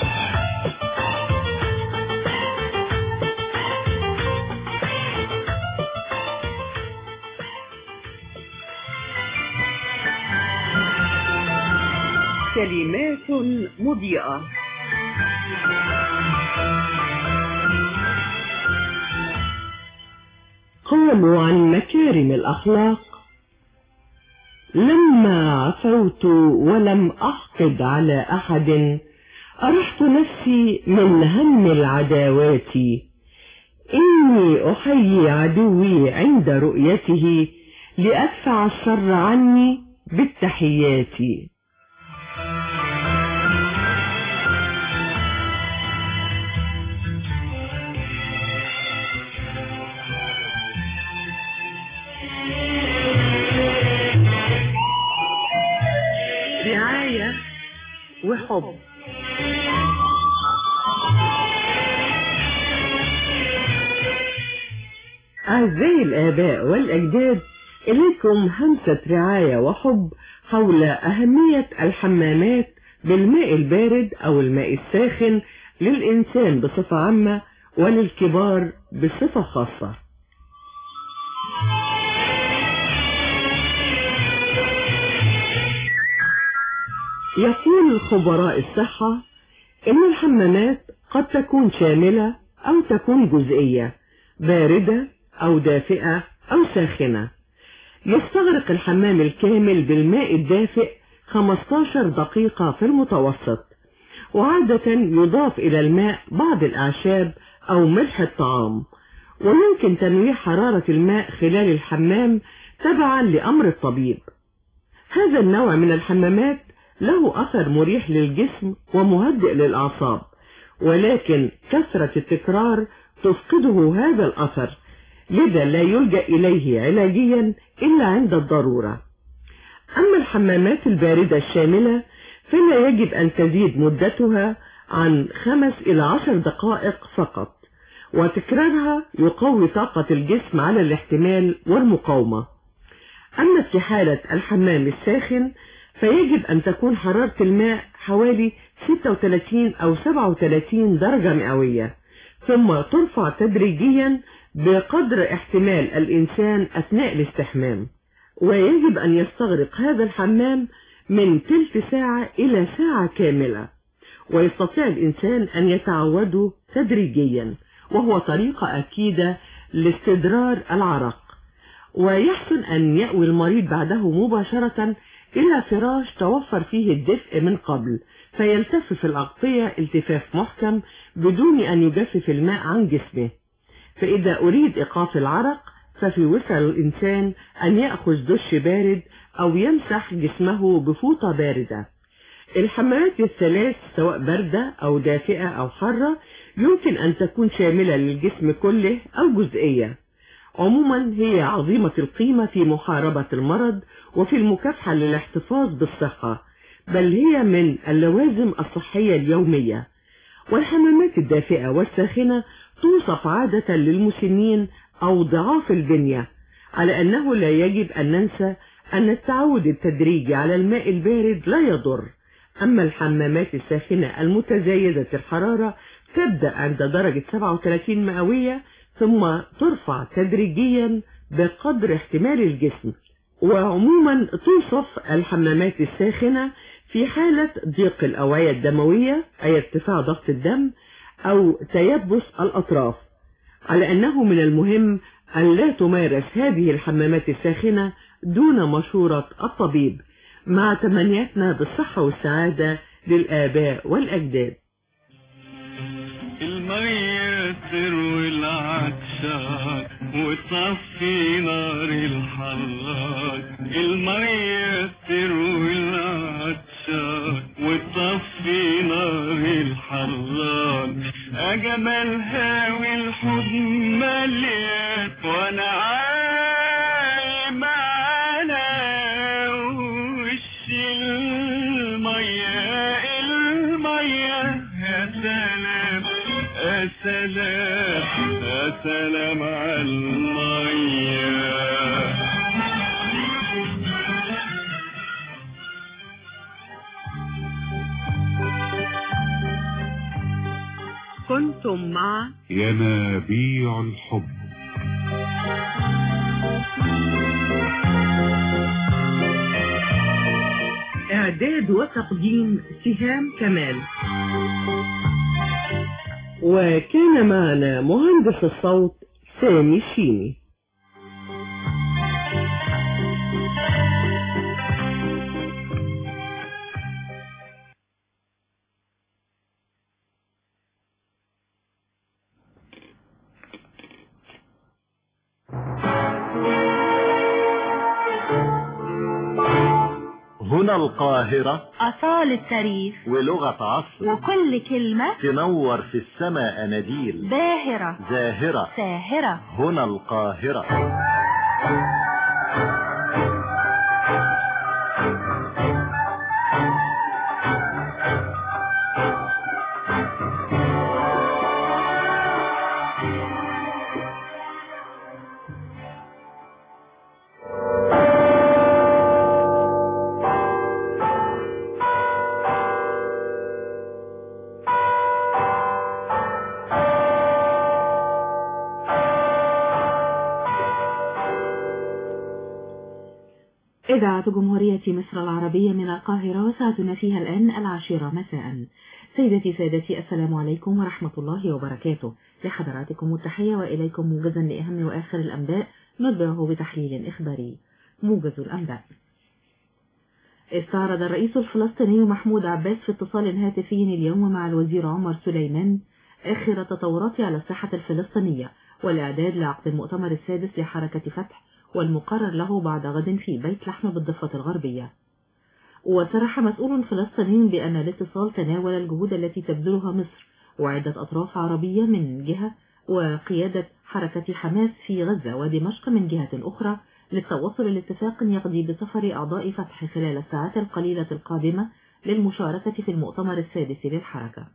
كلمات مضيئة قالوا عن مكارم الأخلاق لما عفوت ولم أحقد على أحد أرحت نفسي من هم العداوات إني أحيي عدوي عند رؤيته لأدفع الشر عني بالتحيات رعاية وحب أعزائي الآباء والأجداد إليكم همسة رعاية وحب حول أهمية الحمامات بالماء البارد أو الماء الساخن للإنسان بصفة عامة وللكبار بصفة خاصة يقول خبراء الصحة إن الحمامات قد تكون شاملة أو تكون جزئية باردة أو دافئة أو ساخنة يستغرق الحمام الكامل بالماء الدافئ 15 دقيقة في المتوسط وعادة يضاف إلى الماء بعض الأعشاب أو ملح الطعام ويمكن تنويع حرارة الماء خلال الحمام تبعا لأمر الطبيب هذا النوع من الحمامات له أثر مريح للجسم ومهدئ للأعصاب ولكن كثرة التكرار تفقده هذا الأثر لذا لا يلجأ إليه علاجيا إلا عند الضرورة أما الحمامات الباردة الشاملة فلا يجب أن تزيد مدتها عن خمس إلى عشر دقائق فقط وتكرارها يقوي طاقة الجسم على الاحتمال والمقاومة أما في حالة الحمام الساخن فيجب أن تكون حرارة الماء حوالي 36 أو 37 درجة مئوية ثم ترفع تدريجيا بقدر احتمال الإنسان أثناء الاستحمام ويجب أن يستغرق هذا الحمام من تلت ساعة إلى ساعة كاملة ويستطيع الإنسان أن يتعود تدريجيا وهو طريقة أكيدة لاستدرار العرق ويحسن أن يأوي المريض بعده مباشرة إلى فراش توفر فيه الدفء من قبل فيلتف في الأغطية التفاف محكم بدون أن يجفف الماء عن جسمه فإذا أريد إيقاف العرق ففي وسع الإنسان أن يأخذ دش بارد أو يمسح جسمه بفوطة باردة الحمامات الثلاث سواء باردة أو دافئة أو حارة يمكن أن تكون شاملة للجسم كله أو جزئية عموما هي عظيمة القيمة في محاربة المرض وفي المكافحة للاحتفاظ بالصحة بل هي من اللوازم الصحية اليومية والحمامات الدافئة والساخنة توصف عادة للمسنين أو ضعاف البنية على أنه لا يجب أن ننسى أن التعود التدريجي على الماء البارد لا يضر أما الحمامات الساخنة المتزايدة الحرارة تبدأ عند درجة 37 مئوية ثم ترفع تدريجيا بقدر احتمال الجسم وعموما توصف الحمامات الساخنة في حالة ضيق الأوعية الدموية أي ارتفاع ضغط الدم أو تيبس الأطراف على أنه من المهم أن لا تمارس هذه الحمامات الساخنة دون مشورة الطبيب مع تمنياتنا بالصحة والسعادة للآباء والأجداد المية تروي العطشان وتصفي نار الحراق المية تروي العطشان وتصفي نار الحراق أجملها والحضن مليان وأنا عايم على وش المية المية يا سلام يا سلام يا سلام على المية كنتم مع ينابيع الحب إعداد وتقديم سهام كمال وكان معنا مهندس الصوت سامي الشيني هنا القاهرة أصال التاريخ ولغة عصر وكل كلمة تنور في السماء أناديل باهرة زاهرة ساهرة هنا القاهرة إذاعة جمهورية مصر العربية من القاهرة وساعتنا فيها الآن العاشرة مساء سيدتي سادتي السلام عليكم ورحمة الله وبركاته لحضراتكم التحية وإليكم موجزا لأهم وآخر الأنباء نتبعه بتحليل إخباري موجز الأنباء استعرض الرئيس الفلسطيني محمود عباس في اتصال هاتفي اليوم مع الوزير عمر سليمان آخر التطورات على الساحة الفلسطينية والإعداد لعقد المؤتمر السادس لحركة فتح والمقرر له بعد غد في بيت لحم بالضفة الغربية وصرح مسؤول فلسطيني بأن الاتصال تناول الجهود التي تبذلها مصر وعدة أطراف عربية من جهة وقيادة حركة حماس في غزة ودمشق من جهة أخرى للتوصل لاتفاق يقضي بسفر أعضاء فتح خلال الساعات القليلة القادمة للمشاركة في المؤتمر السادس للحركة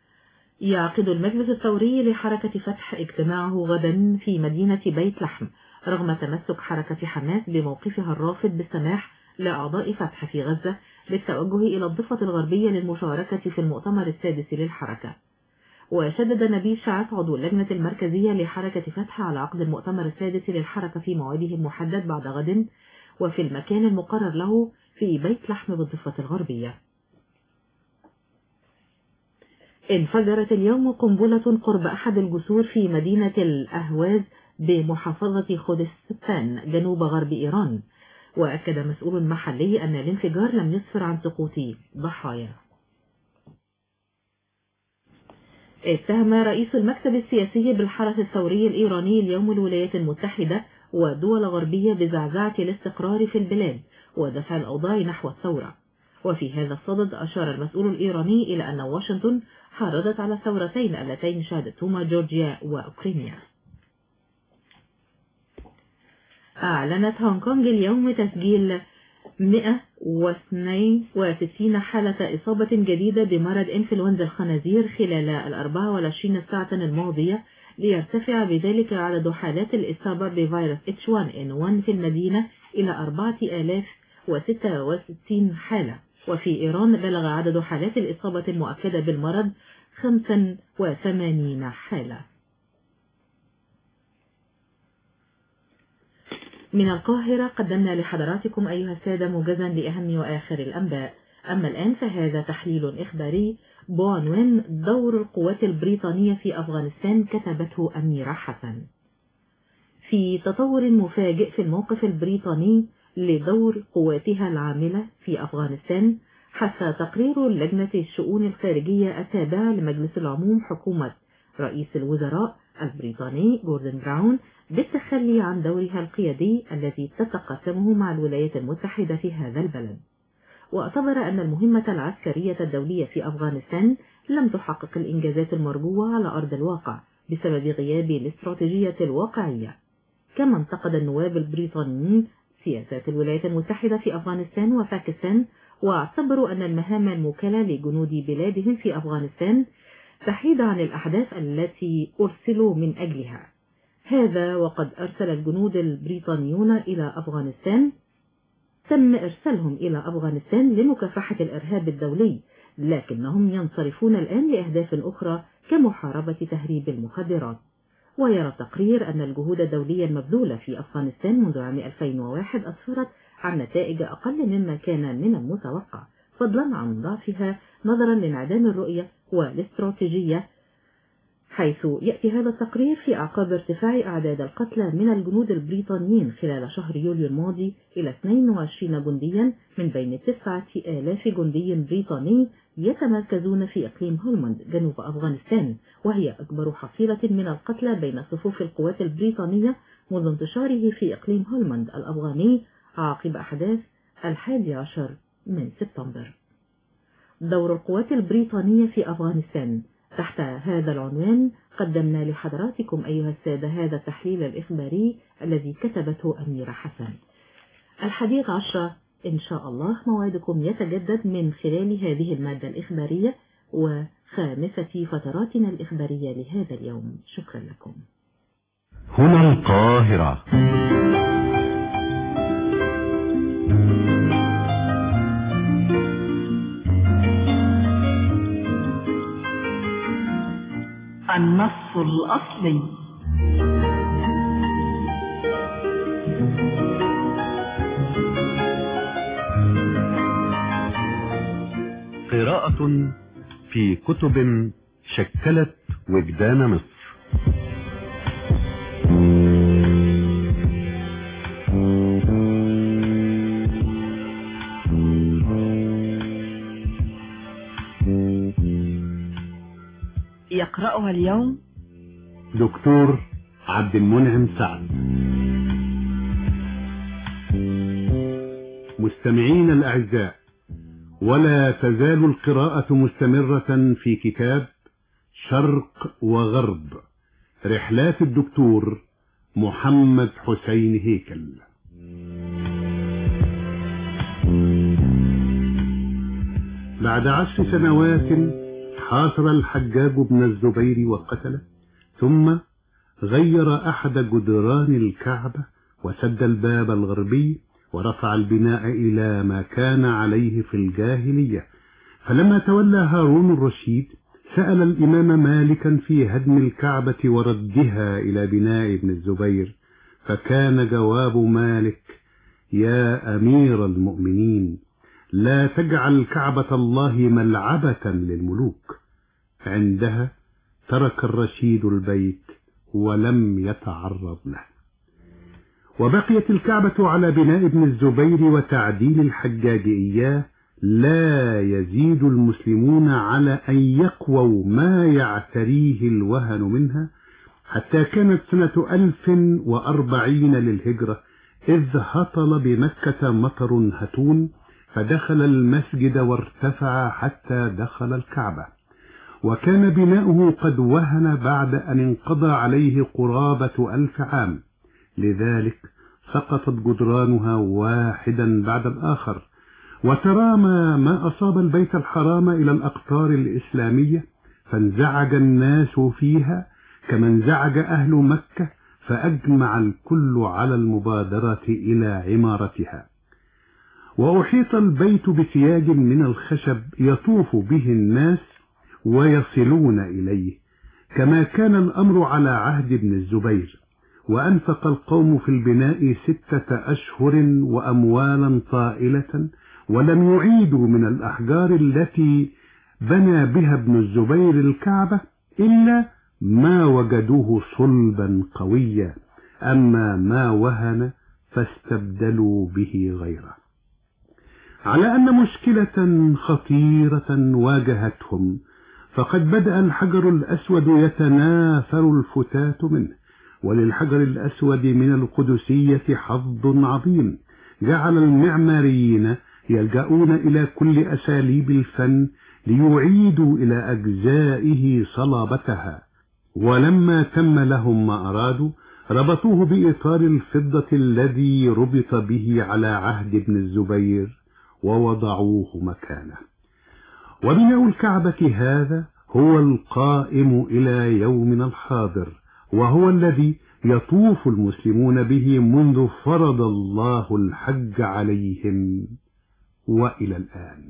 يعقد المجلس الثوري لحركة فتح اجتماعه غدا في مدينة بيت لحم رغم تمسك حركة حماس بموقفها الرافض بالسماح لأعضاء فتح في غزة بالتوجه إلى الضفة الغربية للمشاركة في المؤتمر السادس للحركة وشدد نبيل شعث عضو اللجنة المركزية لحركة فتح على عقد المؤتمر السادس للحركة في موعده المحدد بعد غد وفي المكان المقرر له في بيت لحم بالضفة الغربية انفجرت اليوم قنبلة قرب أحد الجسور في مدينة الأهواز بمحافظة خودستان جنوب غرب إيران وأكد مسؤول محلي أن الانفجار لم يسفر عن سقوط ضحايا اتهم رئيس المكتب السياسي بالحرس الثوري الإيراني اليوم الولايات المتحدة ودول غربية بزعزعة الاستقرار في البلاد ودفع الأوضاع نحو الثورة وفي هذا الصدد أشار المسؤول الإيراني إلى أن واشنطن حرضت على الثورتين اللتين شهدتهما جورجيا وأوكرانيا أعلنت هونغ كونغ اليوم تسجيل 162 حالة إصابة جديدة بمرض إنفلونزا الخنازير خلال ال 24 ساعة الماضية ليرتفع بذلك عدد حالات الإصابة بفيروس H1N1 في المدينة إلى 4066 حالة وفي إيران بلغ عدد حالات الإصابة المؤكدة بالمرض 85 حالة من القاهرة قدمنا لحضراتكم أيها السادة موجزا لأهم وآخر الأنباء أما الآن فهذا تحليل إخباري بعنوان دور القوات البريطانية في أفغانستان كتبته أميرة حسن في تطور مفاجئ في الموقف البريطاني لدور قواتها العاملة في أفغانستان حث تقرير لجنة الشؤون الخارجية التابعة لمجلس العموم حكومة رئيس الوزراء البريطاني جوردن براون بالتخلي عن دورها القيادي الذي تتقاسمه مع الولايات المتحدة في هذا البلد واعتبر أن المهمة العسكرية الدولية في أفغانستان لم تحقق الإنجازات المرجوة على أرض الواقع بسبب غياب الاستراتيجية الواقعية كما انتقد النواب البريطانيين سياسات الولايات المتحدة في أفغانستان وباكستان واعتبروا أن المهام الموكلة لجنود بلادهم في أفغانستان تحيد عن الأحداث التي أرسلوا من أجلها هذا وقد أرسل الجنود البريطانيون إلى أفغانستان تم إرسالهم إلى أفغانستان لمكافحة الإرهاب الدولي لكنهم ينصرفون الآن لأهداف أخرى كمحاربة تهريب المخدرات ويرى التقرير أن الجهود الدولية المبذولة في أفغانستان منذ عام 2001 أسفرت عن نتائج أقل مما كان من المتوقع فضلا عن ضعفها نظرا لانعدام الرؤية والاستراتيجية حيث يأتي هذا التقرير في أعقاب ارتفاع أعداد القتلى من الجنود البريطانيين خلال شهر يوليو الماضي إلى 22 جنديا من بين 9000 جندي بريطاني يتمركزون في إقليم هولمند جنوب أفغانستان وهي أكبر حصيلة من القتلى بين صفوف القوات البريطانية منذ انتشاره في إقليم هولمند الأفغاني عقب أحداث الحادي عشر من سبتمبر دور القوات البريطانية في أفغانستان تحت هذا العنوان قدمنا لحضراتكم أيها السادة هذا التحليل الإخباري الذي كتبته أميرة حسن الحديث عشرة إن شاء الله موعدكم يتجدد من خلال هذه المادة الإخبارية وخامسة فتراتنا الإخبارية لهذا اليوم شكرا لكم هنا القاهرة النص الأصلي قراءة في كتب شكلت وجدان مصر يقرأها اليوم دكتور عبد المنعم سعد مستمعين الأعزاء ولا تزال القراءة مستمرة في كتاب شرق وغرب رحلات الدكتور محمد حسين هيكل بعد عشر سنوات حاصر الحجاج بن الزبير وقتله ثم غير أحد جدران الكعبة وسد الباب الغربي ورفع البناء إلى ما كان عليه في الجاهلية فلما تولى هارون الرشيد سأل الإمام مالكا في هدم الكعبة وردها إلى بناء ابن الزبير فكان جواب مالك يا أمير المؤمنين لا تجعل كعبة الله ملعبة للملوك عندها ترك الرشيد البيت ولم يتعرض له وبقيت الكعبة على بناء ابن الزبير وتعديل الحجاج إياه لا يزيد المسلمون على أن يقووا ما يعتريه الوهن منها حتى كانت سنة ألف وأربعين للهجرة إذ هطل بمكة مطر هتون فدخل المسجد وارتفع حتى دخل الكعبة وكان بناؤه قد وهن بعد أن انقضى عليه قرابة ألف عام لذلك سقطت جدرانها واحدا بعد الآخر وترامى ما أصاب البيت الحرام إلى الأقطار الإسلامية فانزعج الناس فيها كما انزعج أهل مكة فأجمع الكل على المبادرة إلى عمارتها وأحيط البيت بسياج من الخشب يطوف به الناس ويصلون إليه كما كان الأمر على عهد ابن الزبير وأنفق القوم في البناء ستة أشهر وأموالا طائلة ولم يعيدوا من الأحجار التي بنى بها ابن الزبير الكعبة إلا ما وجدوه صلبا قويا أما ما وهن فاستبدلوا به غيره على أن مشكلة خطيرة واجهتهم فقد بدأ الحجر الأسود يتناثر الفتات منه وللحجر الأسود من القدسية حظ عظيم جعل المعماريين يلجؤون إلى كل أساليب الفن ليعيدوا إلى أجزائه صلابتها ولما تم لهم ما أرادوا ربطوه بإطار الفضة الذي ربط به على عهد ابن الزبير ووضعوه مكانه وبناء الكعبة هذا هو القائم إلى يومنا الحاضر وهو الذي يطوف المسلمون به منذ فرض الله الحج عليهم وإلى الآن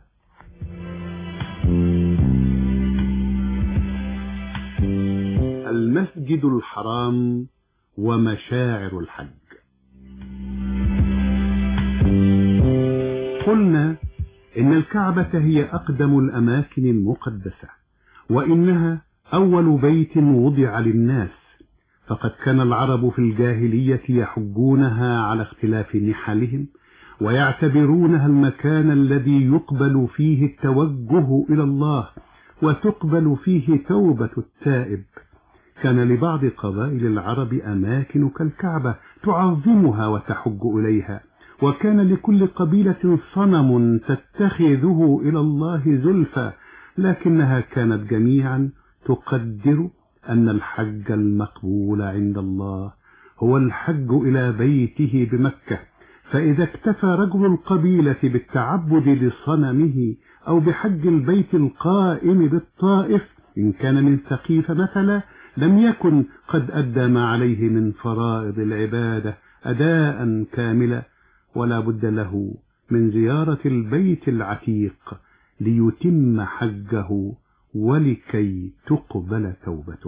المسجد الحرام ومشاعر الحج قلنا إن الكعبة هي أقدم الأماكن المقدسة وإنها أول بيت وضع للناس فقد كان العرب في الجاهلية يحجونها على اختلاف نحلهم ويعتبرونها المكان الذي يقبل فيه التوجه إلى الله وتقبل فيه توبة التائب كان لبعض قبائل العرب أماكن كالكعبة تعظمها وتحج إليها وكان لكل قبيلة صنم تتخذه إلى الله زلفى لكنها كانت جميعا تقدر أن الحج المقبول عند الله هو الحج إلى بيته بمكة فإذا اكتفى رجل القبيلة بالتعبد لصنمه أو بحج البيت القائم بالطائف إن كان من ثقيف مثلا لم يكن قد أدى ما عليه من فرائض العبادة أداء كاملا ولا بد له من زيارة البيت العتيق ليتم حجه ولكي تقبل توبته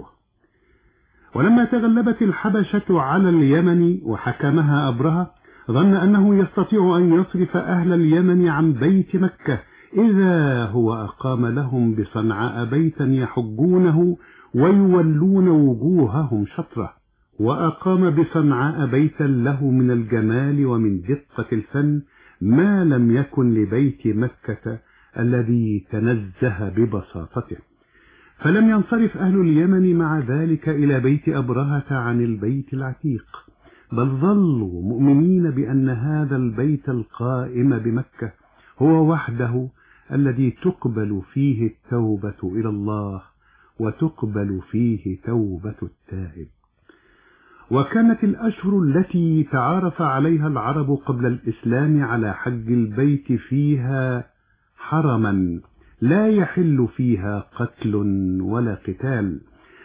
ولما تغلبت الحبشة على اليمن وحكمها أبرهة ظن أنه يستطيع أن يصرف أهل اليمن عن بيت مكة إذا هو أقام لهم بصنعاء بيتا يحجونه ويولون وجوههم شطرة وأقام بصنعاء بيتا له من الجمال ومن دقة الفن ما لم يكن لبيت مكة الذي تنزه ببساطته فلم ينصرف أهل اليمن مع ذلك إلى بيت أبرهة عن البيت العتيق بل ظلوا مؤمنين بأن هذا البيت القائم بمكة هو وحده الذي تقبل فيه التوبة إلى الله وتقبل فيه توبة التائب وكانت الأشهر التي تعارف عليها العرب قبل الإسلام على حج البيت فيها حرما لا يحل فيها قتل ولا قتال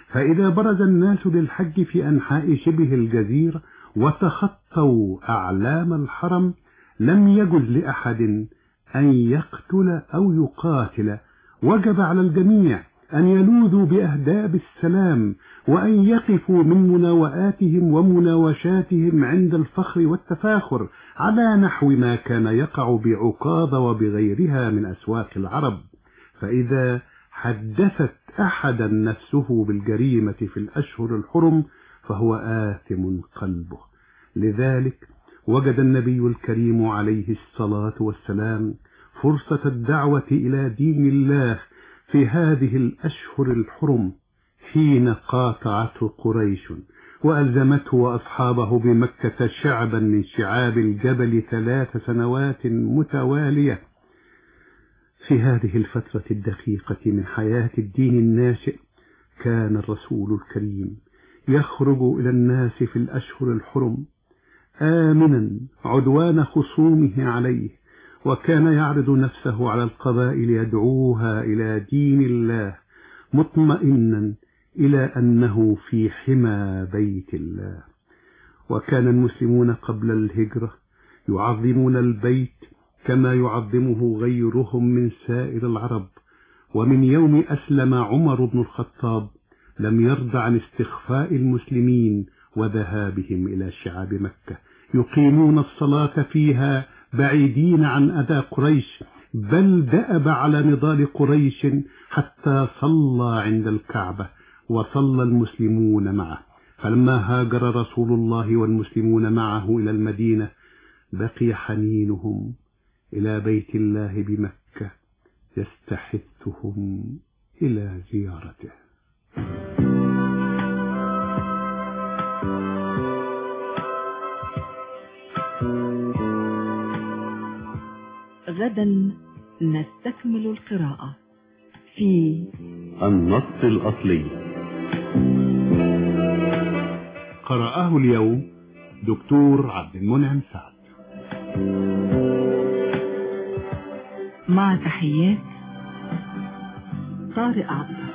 فإذا برز الناس للحج في أنحاء شبه الجزيرة وتخطوا أعلام الحرم لم يجز لأحد أن يقتل أو يقاتل وجب على الجميع أن يلوذوا بأهداب السلام وأن يقفوا من مناوآتهم ومناوشاتهم عند الفخر والتفاخر على نحو ما كان يقع بعكاظ وبغيرها من أسواق العرب فإذا حدثت أحدا نفسه بالجريمة في الأشهر الحرم فهو آثم قلبه لذلك وجد النبي الكريم عليه الصلاة والسلام فرصة الدعوة إلى دين الله في هذه الأشهر الحرم حين قاطعته قريش وألزمته وأصحابه بمكة شعبا من شعاب الجبل ثلاث سنوات متوالية في هذه الفترة الدقيقة من حياة الدين الناشئ كان الرسول الكريم يخرج إلى الناس في الأشهر الحرم آمنا عدوان خصومه عليه وكان يعرض نفسه على القبائل يدعوها إلى دين الله مطمئنا إلى أنه في حمى بيت الله وكان المسلمون قبل الهجرة يعظمون البيت كما يعظمه غيرهم من سائر العرب ومن يوم أسلم عمر بن الخطاب لم يرضى عن استخفاء المسلمين وذهابهم إلى شعاب مكة يقيمون الصلاة فيها بعيدين عن أذى قريش بل دأب على نضال قريش حتى صلى عند الكعبة وصلى المسلمون معه فلما هاجر رسول الله والمسلمون معه إلى المدينة بقي حنينهم إلى بيت الله بمكة يستحثهم إلى زيارته غدا نستكمل القراءة في النص الأصلي قرأه اليوم دكتور عبد المنعم سعد مع تحيات طارق عبد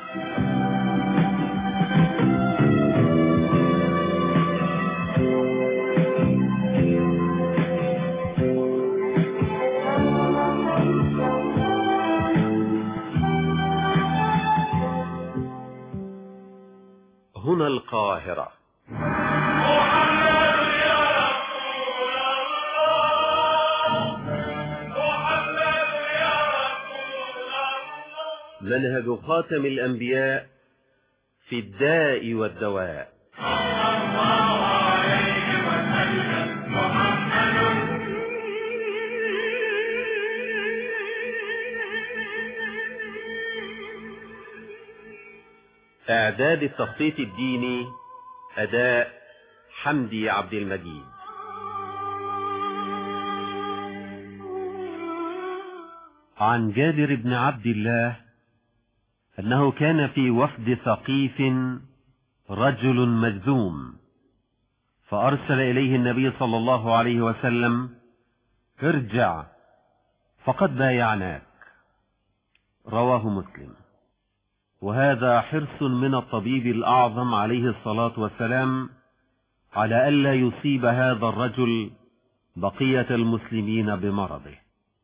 هنا القاهرة منهج خاتم الأنبياء في الداء والدواء إعداد التخطيط الديني أداء حمدي عبد المجيد عن جابر بن عبد الله أنه كان في وفد ثقيف رجل مجذوم فأرسل إليه النبي صلى الله عليه وسلم ارجع فقد بايعناك رواه مسلم وهذا حرص من الطبيب الأعظم عليه الصلاة والسلام على ألا يصيب هذا الرجل بقية المسلمين بمرضه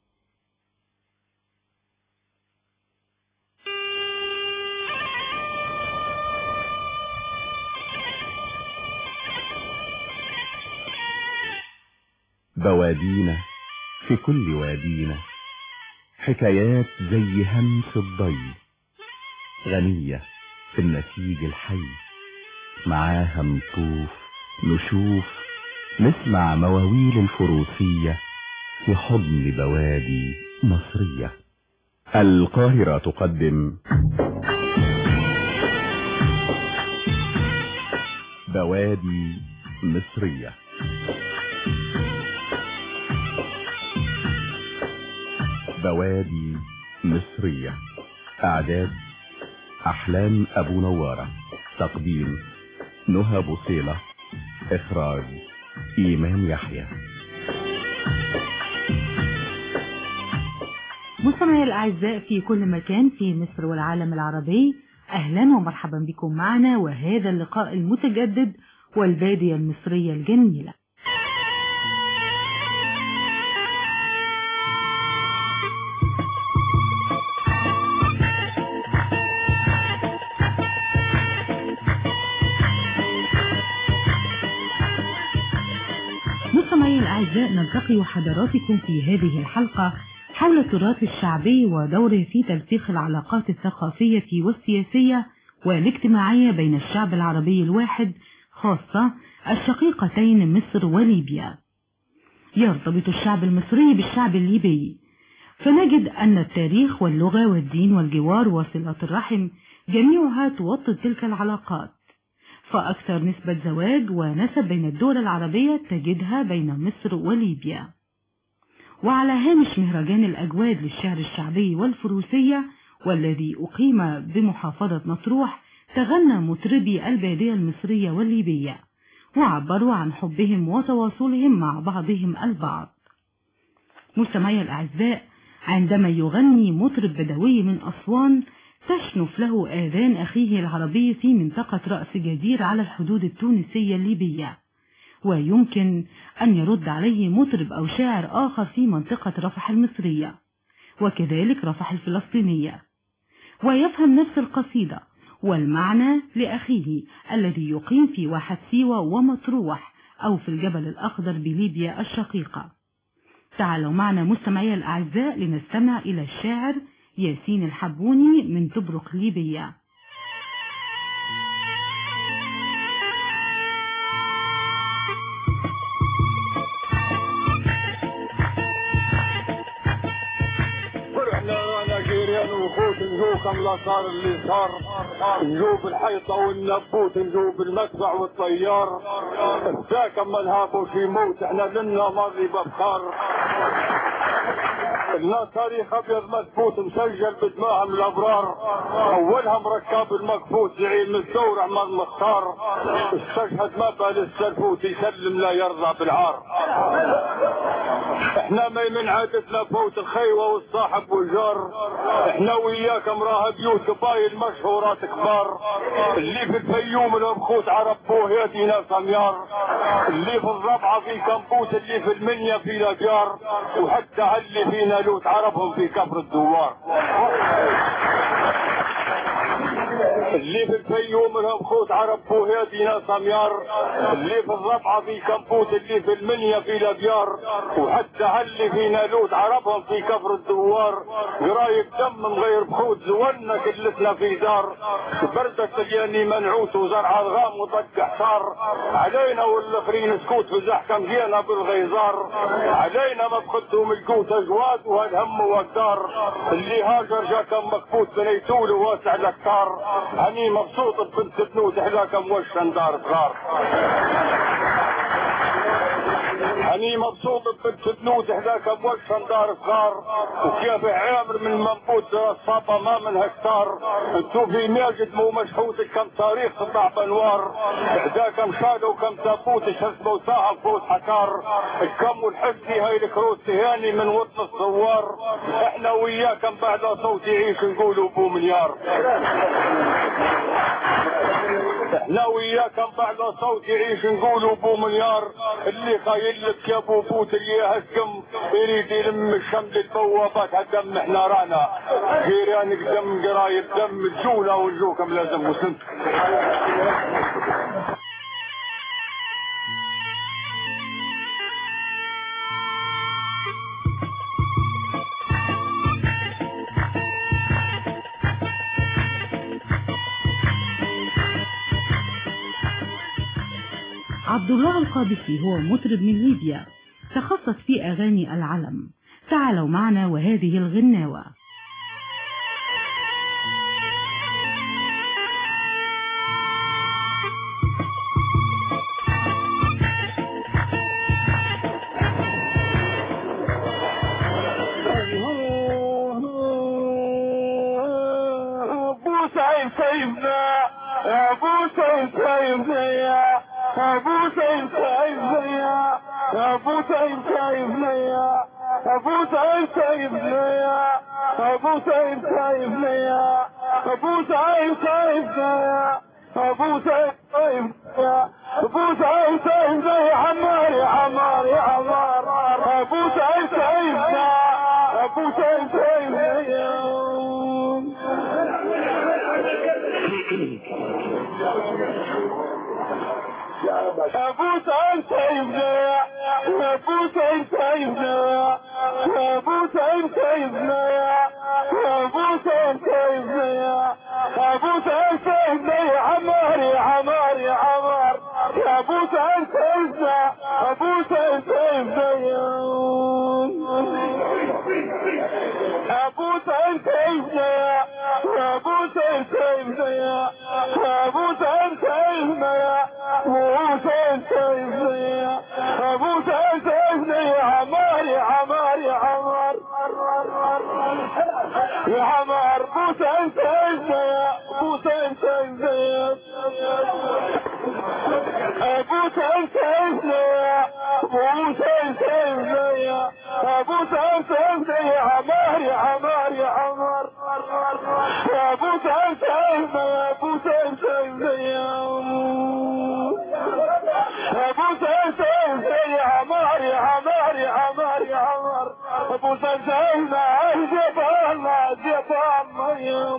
بوادينا في كل وادينا حكايات زي همس الضي غنية في النسيج الحي معاها نطوف نشوف نسمع مواويل الفروسية في حضن بوادي مصرية القاهرة تقدم بوادي مصرية بوادي مصرية أعداد أحلام أبو نوارة تقديم نهى بوصيلة إخراج إيمان يحيى مستمعي الأعزاء في كل مكان في مصر والعالم العربي أهلا ومرحبا بكم معنا وهذا اللقاء المتجدد والبادية المصرية الجميلة مستمعي الأعزاء نلتقي حضراتكم في هذه الحلقة حول التراث الشعبي ودوره في ترسيخ العلاقات الثقافية والسياسية والاجتماعية بين الشعب العربي الواحد خاصة الشقيقتين مصر وليبيا يرتبط الشعب المصري بالشعب الليبي فنجد أن التاريخ واللغة والدين والجوار وصلة الرحم جميعها توطد تلك العلاقات فأكثر نسبة زواج ونسب بين الدول العربية تجدها بين مصر وليبيا وعلى هامش مهرجان الأجواد للشعر الشعبي والفروسية والذي أقيم بمحافظة مطروح تغنى مطربي البادية المصرية والليبية وعبروا عن حبهم وتواصلهم مع بعضهم البعض مستمعي الأعزاء عندما يغني مطرب بدوي من أسوان تشنف له آذان أخيه العربي في منطقة رأس جدير على الحدود التونسية الليبية ويمكن أن يرد عليه مطرب أو شاعر آخر في منطقة رفح المصرية وكذلك رفح الفلسطينية ويفهم نفس القصيدة والمعنى لأخيه الذي يقيم في واحة سيوة ومطروح أو في الجبل الأخضر بليبيا الشقيقة تعالوا معنا مستمعي الأعزاء لنستمع إلى الشاعر ياسين الحبوني من تبرق ليبيا فرحنا وانا جيران وخوت نجوكم لا صار اللي صار نجوب الحيطة والنبوت نجوب المدفع والطيار ذاك اما نهابوا في موت احنا لنا ماضي ببخار الناس تاريخ ابيض مثبوت مسجل بدماءهم الابرار اولها مركب المكفوت زعيم الثورة عمر مختار استشهد ما بال السلفوت يسلم لا يرضى بالعار احنا ما من عادتنا فوت الخيوة والصاحب والجار احنا وياك امراه بيوت قبايل مشهورات كبار اللي في الفيوم الابخوت عرب بوهيتي ناس اميار اللي في الربعة في كمبوت اللي في المنيا في الاجار وحتى اللي فينا لوت عربهم في كفر الدوار اللي في الفيوم لهم خوت عرب بوهيدي ناس اميار اللي في الربعة في كمبوت اللي في المنيا في الابيار وحتى هاللي في نالوت عربهم في كفر الدوار قرايب دم من غير بخوت زولنا كلتنا في دار بردك تلياني منعوت وزرع الغام وطق حصار علينا والاخرين سكوت في زحكم جينا بالغيزار علينا ما بخدهم القوت اجواد وهالهم وقدار اللي هاجر جا كم مكفوت بنيتول وواسع الاكتار هني مبسوط بنت بنوت احلاكم وشن دار صغار هني مبسوط بنت بنوت احلاكم وشن دار صغار وكيف عامر من منبوت الصابة ما من هكتار انتو في ماجد مو مشحوت كم تاريخ تطلع بانوار احداكم شادة وكم تابوت شسمه وساعة فوت حكار الكم والحسي هاي الكروت تهاني من وطن الثوار احنا وياكم بعد صوت يعيش نقولوا بو مليار احنا وياكم بعد صوت يعيش نقولوا بو مليار اللي قايل لك يا ابو بوت اللي يهزم يريد يلم الشمل البوابات هالدم احنا رانا جيرانك دم قرايب دم تجونا ونجوكم لازم مسلم عبد الله القادسي هو مطرب من ليبيا تخصص في أغاني العلم تعالوا معنا وهذه الغناوة ابو سعيد سيفنا يا ابو سعيد سيفنا يا ابو سعيد سيفنا يا ابو سعيد سيفنا يا ابو سعيد سيفنا يا ابو سعيد سيفنا يا ابو سعيد سيفنا ابو سعيد سيفنا ابو سعيد سيفنا يا عمار يا عمار يا عمار ابو سعيد سيفنا ابو سعيد سيفنا يا ابو سعيد سيفنا ابو سعيد سيفنا ابو سعيد سيفنا ابو سعيد سيفنا ابو سعيد سيفنا يا عمار يا عمار يا عمار يا ابو سعيد سيفنا ابو سعيد سيفنا يا ابو سعيد سيفنا ابو سعيد سيفنا يا ابو سعيد سيفنا يا ابو سعيد سيفنا يا ابو سعيد سيفنا يا عمار يا عمار يا عمار يا عمار ابو سعيد سيفنا يا ابو سعيد سيفنا يا ابو سعيد سيفنا يا ابو سعيد سيفنا يا ابو سعيد سيفنا يا عمار يا عمار يا عمار يا ابو سعيد سيفنا يا ابو سعيد سيفنا يا ابو سعيد سيفنا يا عمار يا عمار يا عمار يا عمار ابو سعيد سيفنا جيب الله جيب الله يا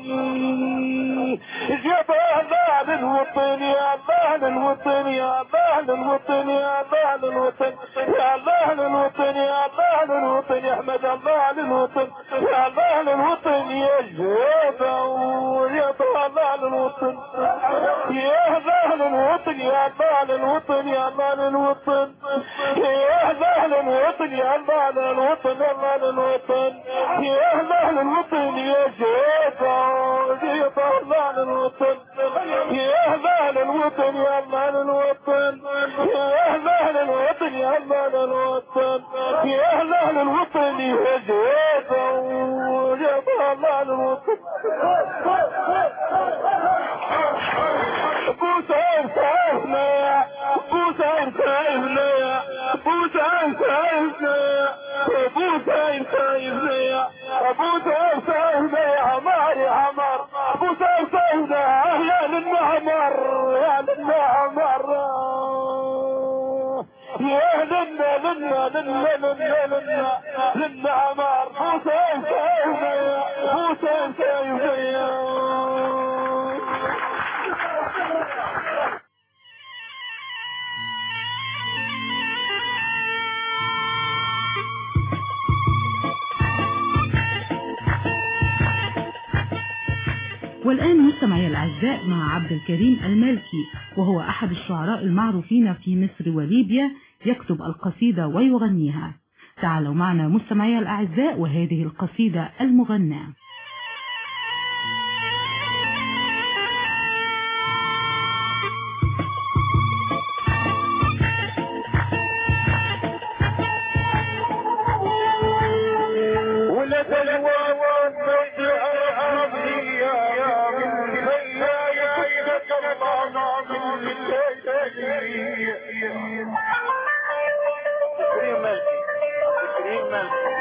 جيب الله للوطن يا الله للوطن يا الله للوطن يا الله للوطن يا الله للوطن يا الله للوطن يا احمد الله للوطن يا الله للوطن يا جيبه يا الله للوطن يا الله للوطن يا الله للوطن يا الله للوطن يا الله للوطن يا الله للوطن يا الله للوطن يا الله للوطن يا جيبه جيبه الله للوطن يا الله للوطن يا الله للوطن يا الله للوطن يا الله للوطن يا الله للوطن يا جيبه جيبه الله للوطن ابو سعيد سعيدنا يا ابو سعيد سعيدنا يا ابو سعيد سعيدنا يا ابو سعيد سعيدنا يا ابو سعيد سعيدنا يا عمار يا عمار ابو سعيد سعيدنا يا للمعمر يا للمعمر يا لنا لنا لنا لنا لنا لنا عمار ابو سعيد سعيدنا يا ابو سعيد سعيدنا يا والآن مستمعي الأعزاء مع عبد الكريم المالكي وهو أحد الشعراء المعروفين في مصر وليبيا يكتب القصيدة ويغنيها تعالوا معنا مستمعي الأعزاء وهذه القصيدة المغناة ولد الوان مجد العربية يا من هيا يعيدك الله من الليل كريم مالكي كريم مالكي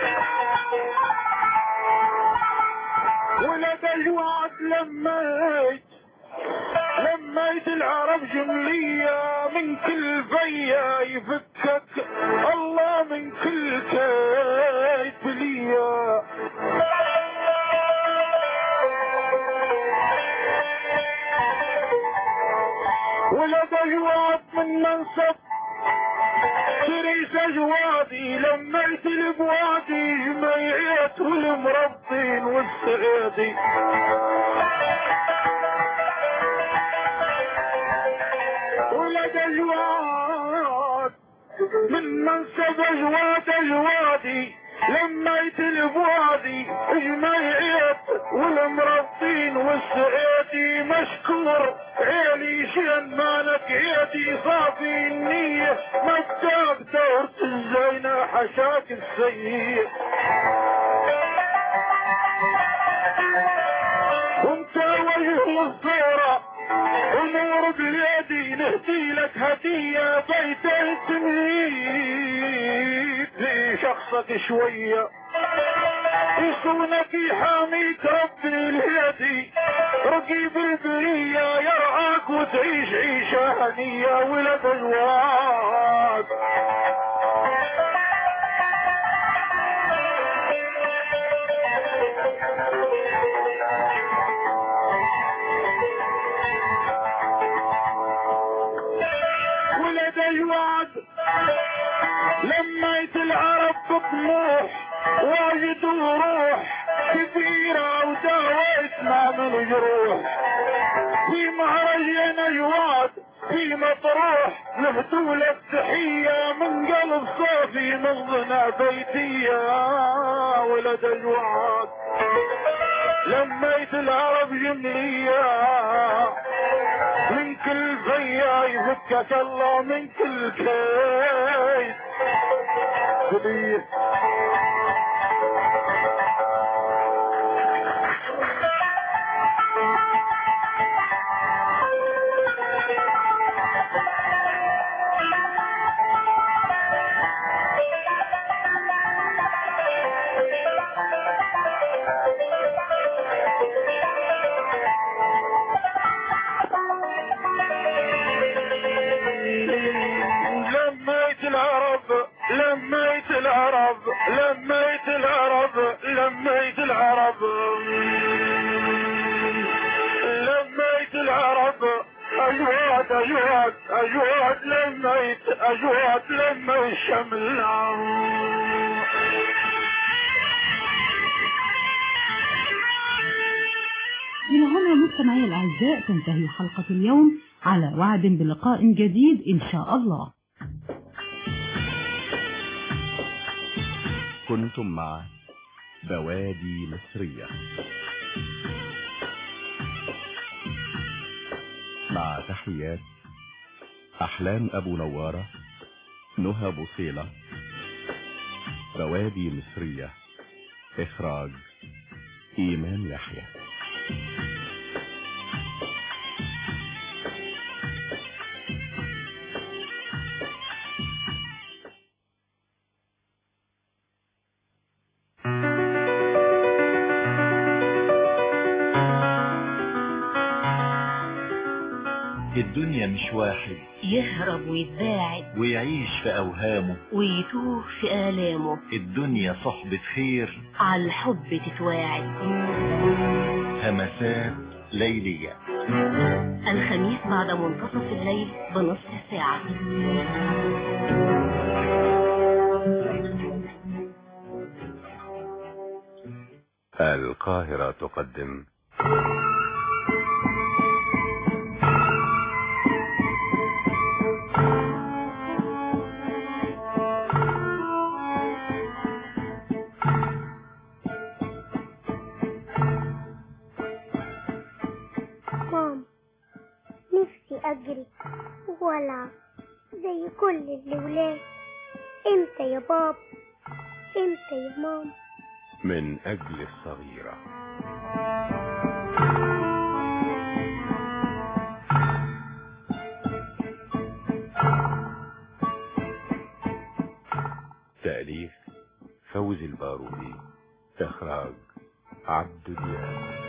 ولد الوعد لميت لميت العرب جملية من كل فيا يفكك الله من كل كيد بلية ولد جواد من منصب تريس جوادي لميت البوادي جميعية والمربين والسعيدي ولد جواد من منصب جواد جوادي لميت البوادي جميعية والمربين والسعيدي مشكور عيلي شين مالك عيدي صافي النية مكتاب دورة الزينة حشاك السيء وانت وجه الصورة ونور بلادي نهدي لك هدية بيت التمهيد في شخصك شوية يصونك حاميك ربي الهادي رقيب البرية يرعاك وتعيش عيشة هنية ولد الواد ولد الواد لما العرب بطموح واجد وروح كبيرة وداويت ما من جروح في مهرج يا نجواد في مطروح نهدوا لك تحية من قلب صافي مغنى بيتية ولد الوعد لميت العرب جملية من كل فيا يفكك الله من كل كيد كبير لميت العرب لميت العرب لميت العرب لميت العرب لميت العرب أجواد أجواد أجواد لميت أجواد لميت شمل من هنا مستمعي الأعزاء تنتهي حلقة اليوم على وعد بلقاء جديد إن شاء الله كنتم مع بوادي مصرية مع تحيات أحلام أبو نوارة نهى بوصيلة بوادي مصرية إخراج إيمان يحيى الدنيا مش واحد يهرب ويتباعد ويعيش في أوهامه ويتوه في آلامه الدنيا صحبة خير على الحب تتواعد همسات ليلية الخميس بعد منتصف الليل بنصف ساعة القاهرة تقدم ماما نفسي أجري وألعب زي كل الولاد امتى يا بابا امتى يا ماما من أجل الصغيرة تأليف فوزي البارودي إخراج عبد دياب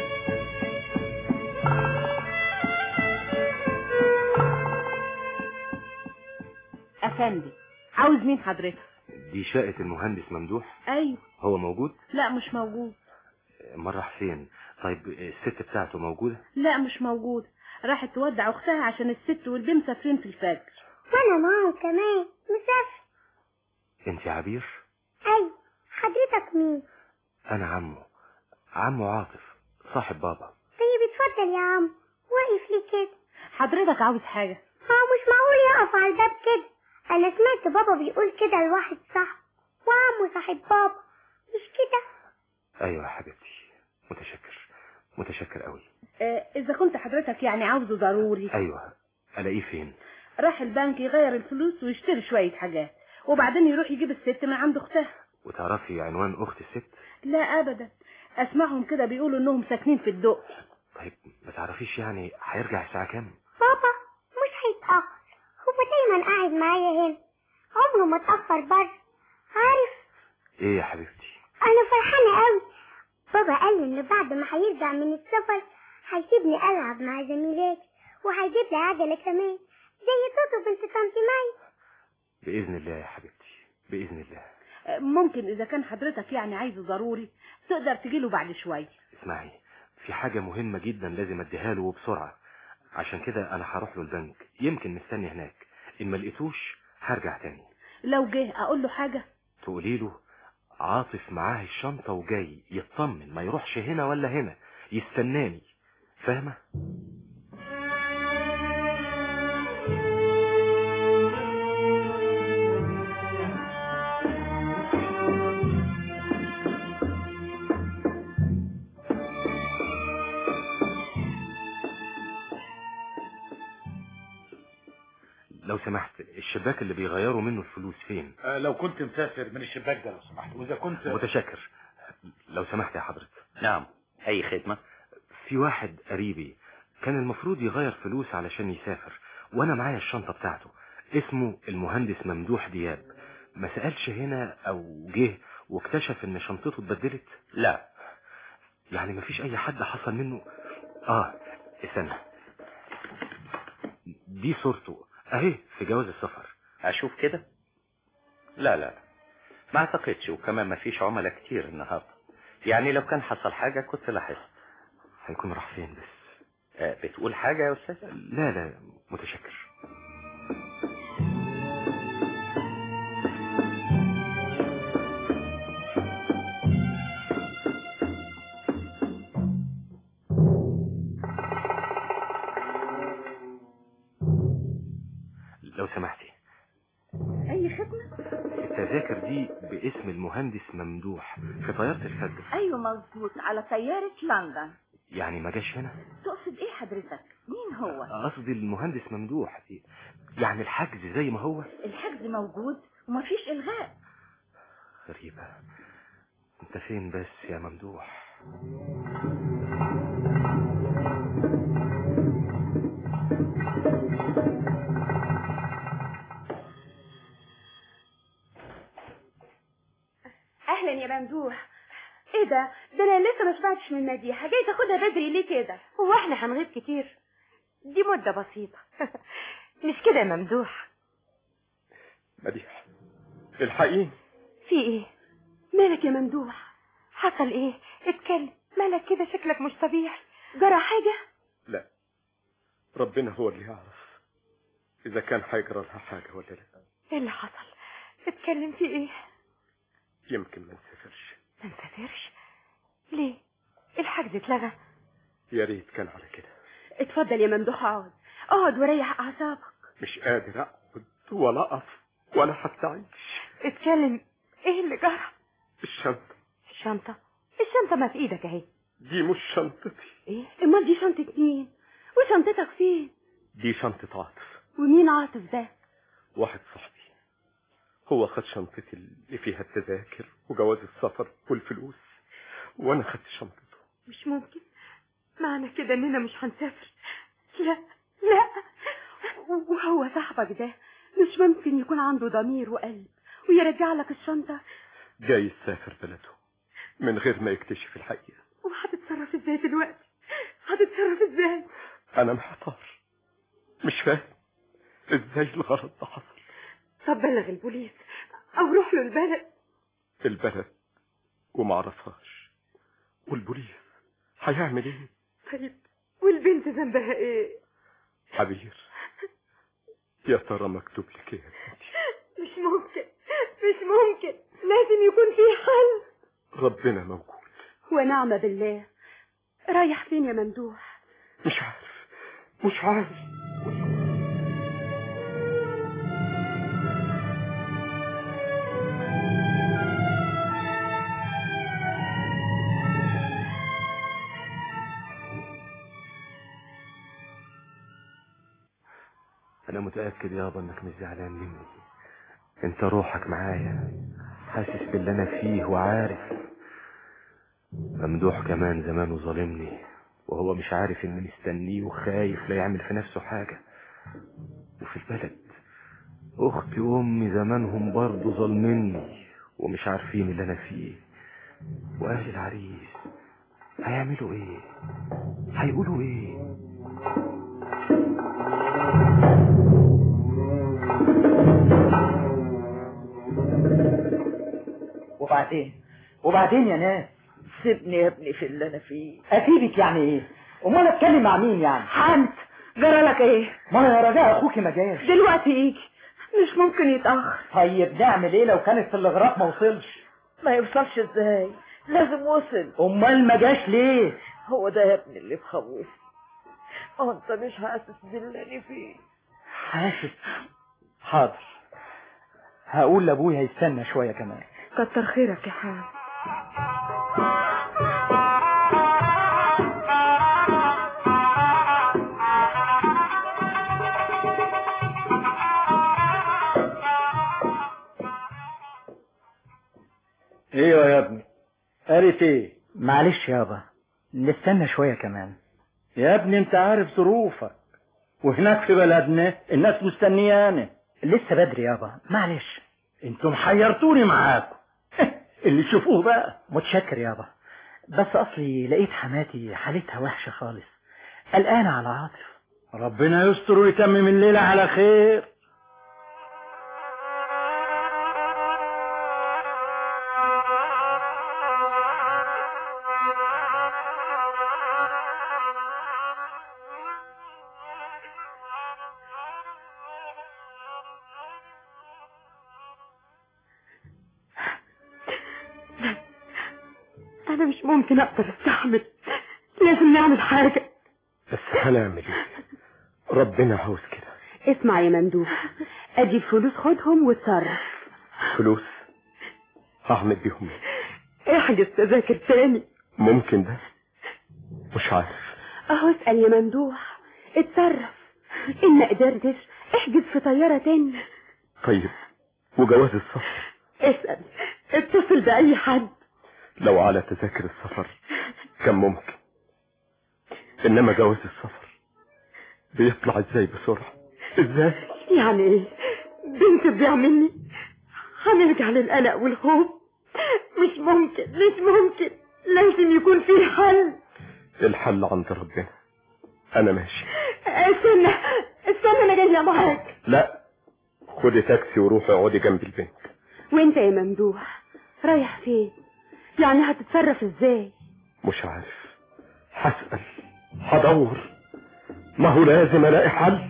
أفندي عاوز مين حضرتك دي شقة المهندس ممدوح أيوه هو موجود لا مش موجود مرة حسين طيب الست بتاعته موجودة لا مش موجود راحت تودع أختها عشان الست والبي مسافرين في الفجر وأنا معاهم كمان مسافر انت عبير أيوه حضرتك مين انا عمه عمه عاطف صاحب بابا طيب اتفضل يا عم واقف ليه كده حضرتك عاوز حاجة هو مش معقول يقف على الباب كده أنا سمعت بابا بيقول كده لواحد صاحبه وعمه صاحب بابا مش كده ايوه يا حبيبتي متشكر متشكر قوي آه إذا كنت حضرتك يعني عاوزه ضروري ايوه الاقيه فين راح البنك يغير الفلوس ويشتري شوية حاجات وبعدين يروح يجيب الست من عند أختها وتعرفي عنوان اخت الست لا أبدا أسمعهم كده بيقولوا إنهم ساكنين في الدق طيب ما تعرفيش يعني هيرجع الساعة كام بابا مش هيتأخر هو دايما قاعد معايا هنا عمره ما اتأخر بره عارف ايه يا حبيبتي انا فرحانة قوي بابا قال لي ان بعد ما هيرجع من السفر هيسيبني العب مع زميلاتي وهيجيب لي عجلة كمان زي توتو بنت طنط مي بإذن الله يا حبيبتي بإذن الله ممكن اذا كان حضرتك يعني عايزه ضروري تقدر تجيله بعد شويه اسمعي في حاجة مهمة جدا لازم اديها له وبسرعة عشان كده انا هروح له البنك يمكن مستني هناك ان ما لقيتوش هرجع تاني لو جه اقول له حاجه تقولي له عاطف معاه الشنطة وجاي يطمن ما يروحش هنا ولا هنا يستناني فاهمة لو سمحت الشباك اللي بيغيروا منه الفلوس فين آه، لو كنت مسافر من الشباك ده لو سمحت واذا كنت متشكر لو سمحت يا حضرتك نعم اي خدمة في واحد قريبي كان المفروض يغير فلوس علشان يسافر وانا معايا الشنطة بتاعته اسمه المهندس ممدوح دياب ما سألش هنا او جه واكتشف ان شنطته اتبدلت لا يعني ما فيش اي حد حصل منه اه استنى دي صورته اهي في جواز السفر اشوف كده لا لا ما اعتقدش وكمان ما فيش عملاء كتير النهارده يعني لو كان حصل حاجة كنت لاحظت هيكون راح فين بس آه، بتقول حاجة يا استاذ لا لا متشكر لو سمحتي اي خدمه التذاكر دي باسم المهندس ممدوح في طيارة الفجر ايوه مظبوط على طياره لندن يعني ما جاش هنا تقصد ايه حضرتك مين هو قصدي المهندس ممدوح يعني الحجز زي ما هو الحجز موجود ومفيش الغاء غريبة انت فين بس يا ممدوح اهلا يا ممدوح ايه ده ده انا لسه ما سمعتش من مديحه جاي تاخدها بدري ليه كده هو احنا هنغيب كتير دي مده بسيطه مش كده يا ممدوح مديح الحقيقي في ايه مالك يا ممدوح حصل ايه اتكلم مالك كده شكلك مش طبيعي جرى حاجه لا ربنا هو اللي يعرف اذا كان هيجرى لها حاجه ولا لا ايه اللي حصل اتكلم في ايه يمكن ما نسافرش ما نسافرش ليه الحجز اتلغى يا ريت كان على كده اتفضل يا ممدوح اقعد اقعد وريح اعصابك مش قادر اقعد ولا اقف ولا حتى اعيش اتكلم ايه اللي جرى الشنطه الشنطه الشنطه ما في ايدك اهي دي مش شنطتي ايه امال دي شنطه مين وشنطتك فين دي شنطه عاطف ومين عاطف ده واحد صاحبي هو خد شنطتي اللي فيها التذاكر وجواز السفر والفلوس وانا خدت شنطته مش ممكن معنى كده اننا مش هنسافر لا لا وهو صاحبك ده مش ممكن يكون عنده ضمير وقلب ويرجع لك الشنطة جاي يسافر بلده من غير ما يكتشف الحقيقة وهتتصرف ازاي دلوقتي هتتصرف ازاي انا محتار مش فاهم ازاي الغلط ده حصل طب بلغ البوليس او روح له البلد البلد ومعرفهاش والبوليس هيعمل ايه طيب والبنت ذنبها ايه عبير يا ترى مكتوب لك ايه مش ممكن مش ممكن لازم يكون في حل ربنا موجود ونعم بالله رايح فين يا ممدوح مش عارف مش عارف انا متأكد يابا انك مش زعلان مني انت روحك معايا حاسس باللي انا فيه وعارف ممدوح كمان زمانه ظالمني وهو مش عارف اني مستنيه وخايف لا يعمل في نفسه حاجة وفي البلد اختي وامي زمانهم برضه ظالميني ومش عارفين اللي انا فيه واهل العريس هيعملوا ايه هيقولوا ايه وبعدين وبعدين يا ناس سيبني يا ابني في اللي انا فيه اسيبك يعني ايه امال اتكلم مع مين يعني حمد جرى لك ايه ما يا رجاء اخوكي ما جاش دلوقتي يجي مش ممكن يتأخر طيب نعمل ايه لو كانت في الاغراق ما وصلش ما يوصلش ازاي لازم وصل امال ما جاش ليه هو ده يا ابني اللي مخوفني اه انت مش حاسس باللي انا فيه حاسس حاضر هقول لابويا يستنى شويه كمان كتر خيرك يا حامد ايوه يا ابني قالت ايه معلش يابا نستنى شويه كمان يا ابني انت عارف ظروفك وهناك في بلدنا الناس مستنيانا لسه بدري يابا معلش انتم حيرتوني معاكم اللي تشوفوه بقى متشكر يابا بس اصلي لقيت حماتي حالتها وحشه خالص قلقانه على عاطف ربنا يستر ويتمم الليله على خير انا مش ممكن اقدر استحمل لازم نعمل حاجة بس هنعمل ايه ربنا عاوز كده اسمع يا ممدوح ادي الفلوس خدهم واتصرف فلوس هعمل بيهم ايه احجز تذاكر تاني ممكن ده مش عارف اهو اسأل يا ممدوح اتصرف ان ما قدرتش احجز في طيارة تاني طيب وجواز السفر اسأل اتصل بأي حد لو على تذاكر السفر كان ممكن انما جواز السفر بيطلع ازاي بسرعة ازاي يعني ايه بنت تضيع مني هنرجع للقلق والخوف مش ممكن مش ممكن لازم يكون في حل الحل عند ربنا انا ماشي استنى استنى انا جايه معاك لا خدي تاكسي وروحي اقعدي جنب البنت وانت يا ممدوح رايح فين يعني هتتصرف ازاي مش عارف هسأل هدور ما هو لازم الاقي حل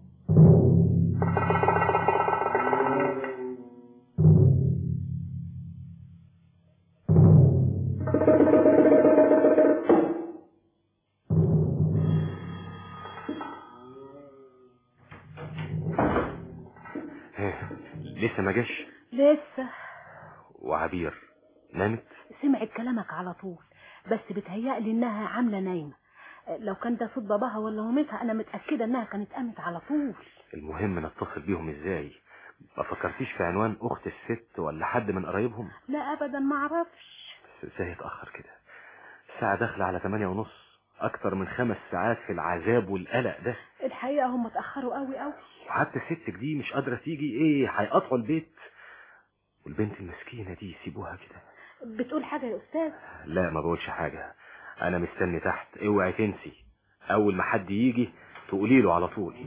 ها، لسه ما جاش لسه وعبير نامت سمعت كلامك على طول بس بتهيألي انها عاملة نايمة لو كان ده صوت باباها ولا مامتها انا متأكدة انها كانت قامت على طول المهم نتصل بيهم ازاي ما فكرتيش في عنوان اخت الست ولا حد من قرايبهم لا ابدا ما اعرفش بس ازاي اتأخر كده الساعة داخلة على تمانية ونص اكتر من خمس ساعات في العذاب والقلق ده الحقيقة هم اتأخروا قوي قوي وحتى ستك دي مش قادرة تيجي ايه هيقطعوا البيت والبنت المسكينة دي يسيبوها كده بتقول حاجة يا استاذ لا ما بقولش حاجة انا مستني تحت اوعي تنسي اول ما حد يجي تقولي له على طول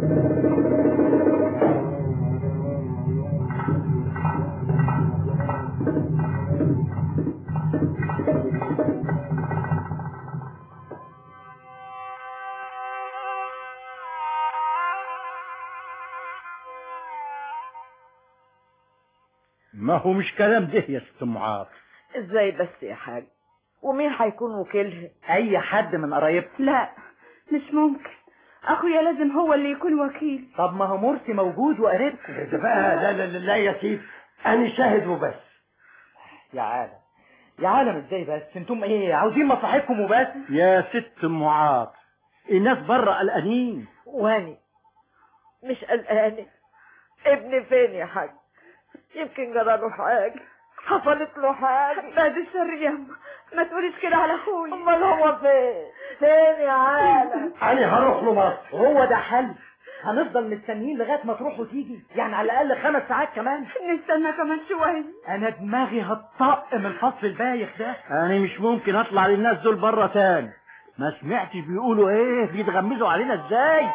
ما هو مش كلام ده يا ست ام عاطف ازاي بس يا حاج ومين هيكون وكيلها اي حد من قرايبها لا مش ممكن اخويا لازم هو اللي يكون وكيل طب ما هو مرسي موجود وقريبكم ده بقى لا لا لا, لا يا سيدي انا شاهد وبس يا عالم يا عالم ازاي بس انتم ايه عاوزين مصلحتكم وبس يا ست ام عاطف الناس بره قلقانين واني مش قلقانه ابني فين يا حاج يمكن جرى له حاجه حصلت له حاجه بعد الشر ياما ما تقوليش كده على اخويا امال هو فين فين يا عالم انا هروح له مصر هو ده حل هنفضل مستنيين لغايه ما تروح وتيجي يعني على الاقل خمس ساعات كمان نستنى كمان شويه انا دماغي هتطق من الفصل البايخ ده انا مش ممكن اطلع للناس دول بره تاني ما سمعتش بيقولوا ايه بيتغمزوا علينا ازاي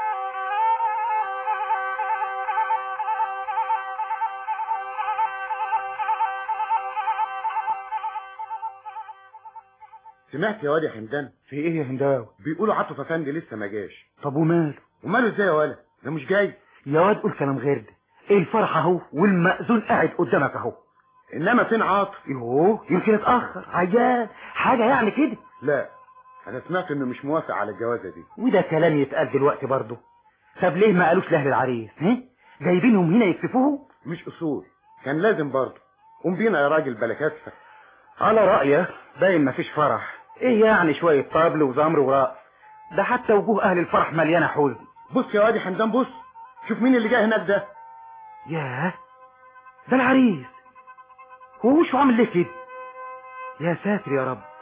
سمعت يا واد يا حمدان في ايه يا هنداوي بيقولوا عاطف افندي لسه ما جاش طب وماله وماله ازاي يا ولا ده مش جاي يا واد قول كلام غير ده ايه الفرح اهو والمأذون قاعد قدامك اهو انما فين عاطف يوه يمكن اتاخر عيان حاجه يعني كده لا انا سمعت انه مش موافق على الجوازه دي وده كلام يتقال دلوقتي برضه طب ليه ما قالوش لاهل العريس ها جايبينهم هنا يكسفوه مش اصول كان لازم برضه قوم بينا يا راجل بلا كسفه على رأيك باين مفيش فرح ايه يعني شوية طبل وزمر ورقص ده حتى وجوه اهل الفرح مليانة حزن بص يا وادي حمدان بص شوف مين اللي جاي هناك ده ياه ده العريس هو وشه عامل ليه كده يا ساتر يا رب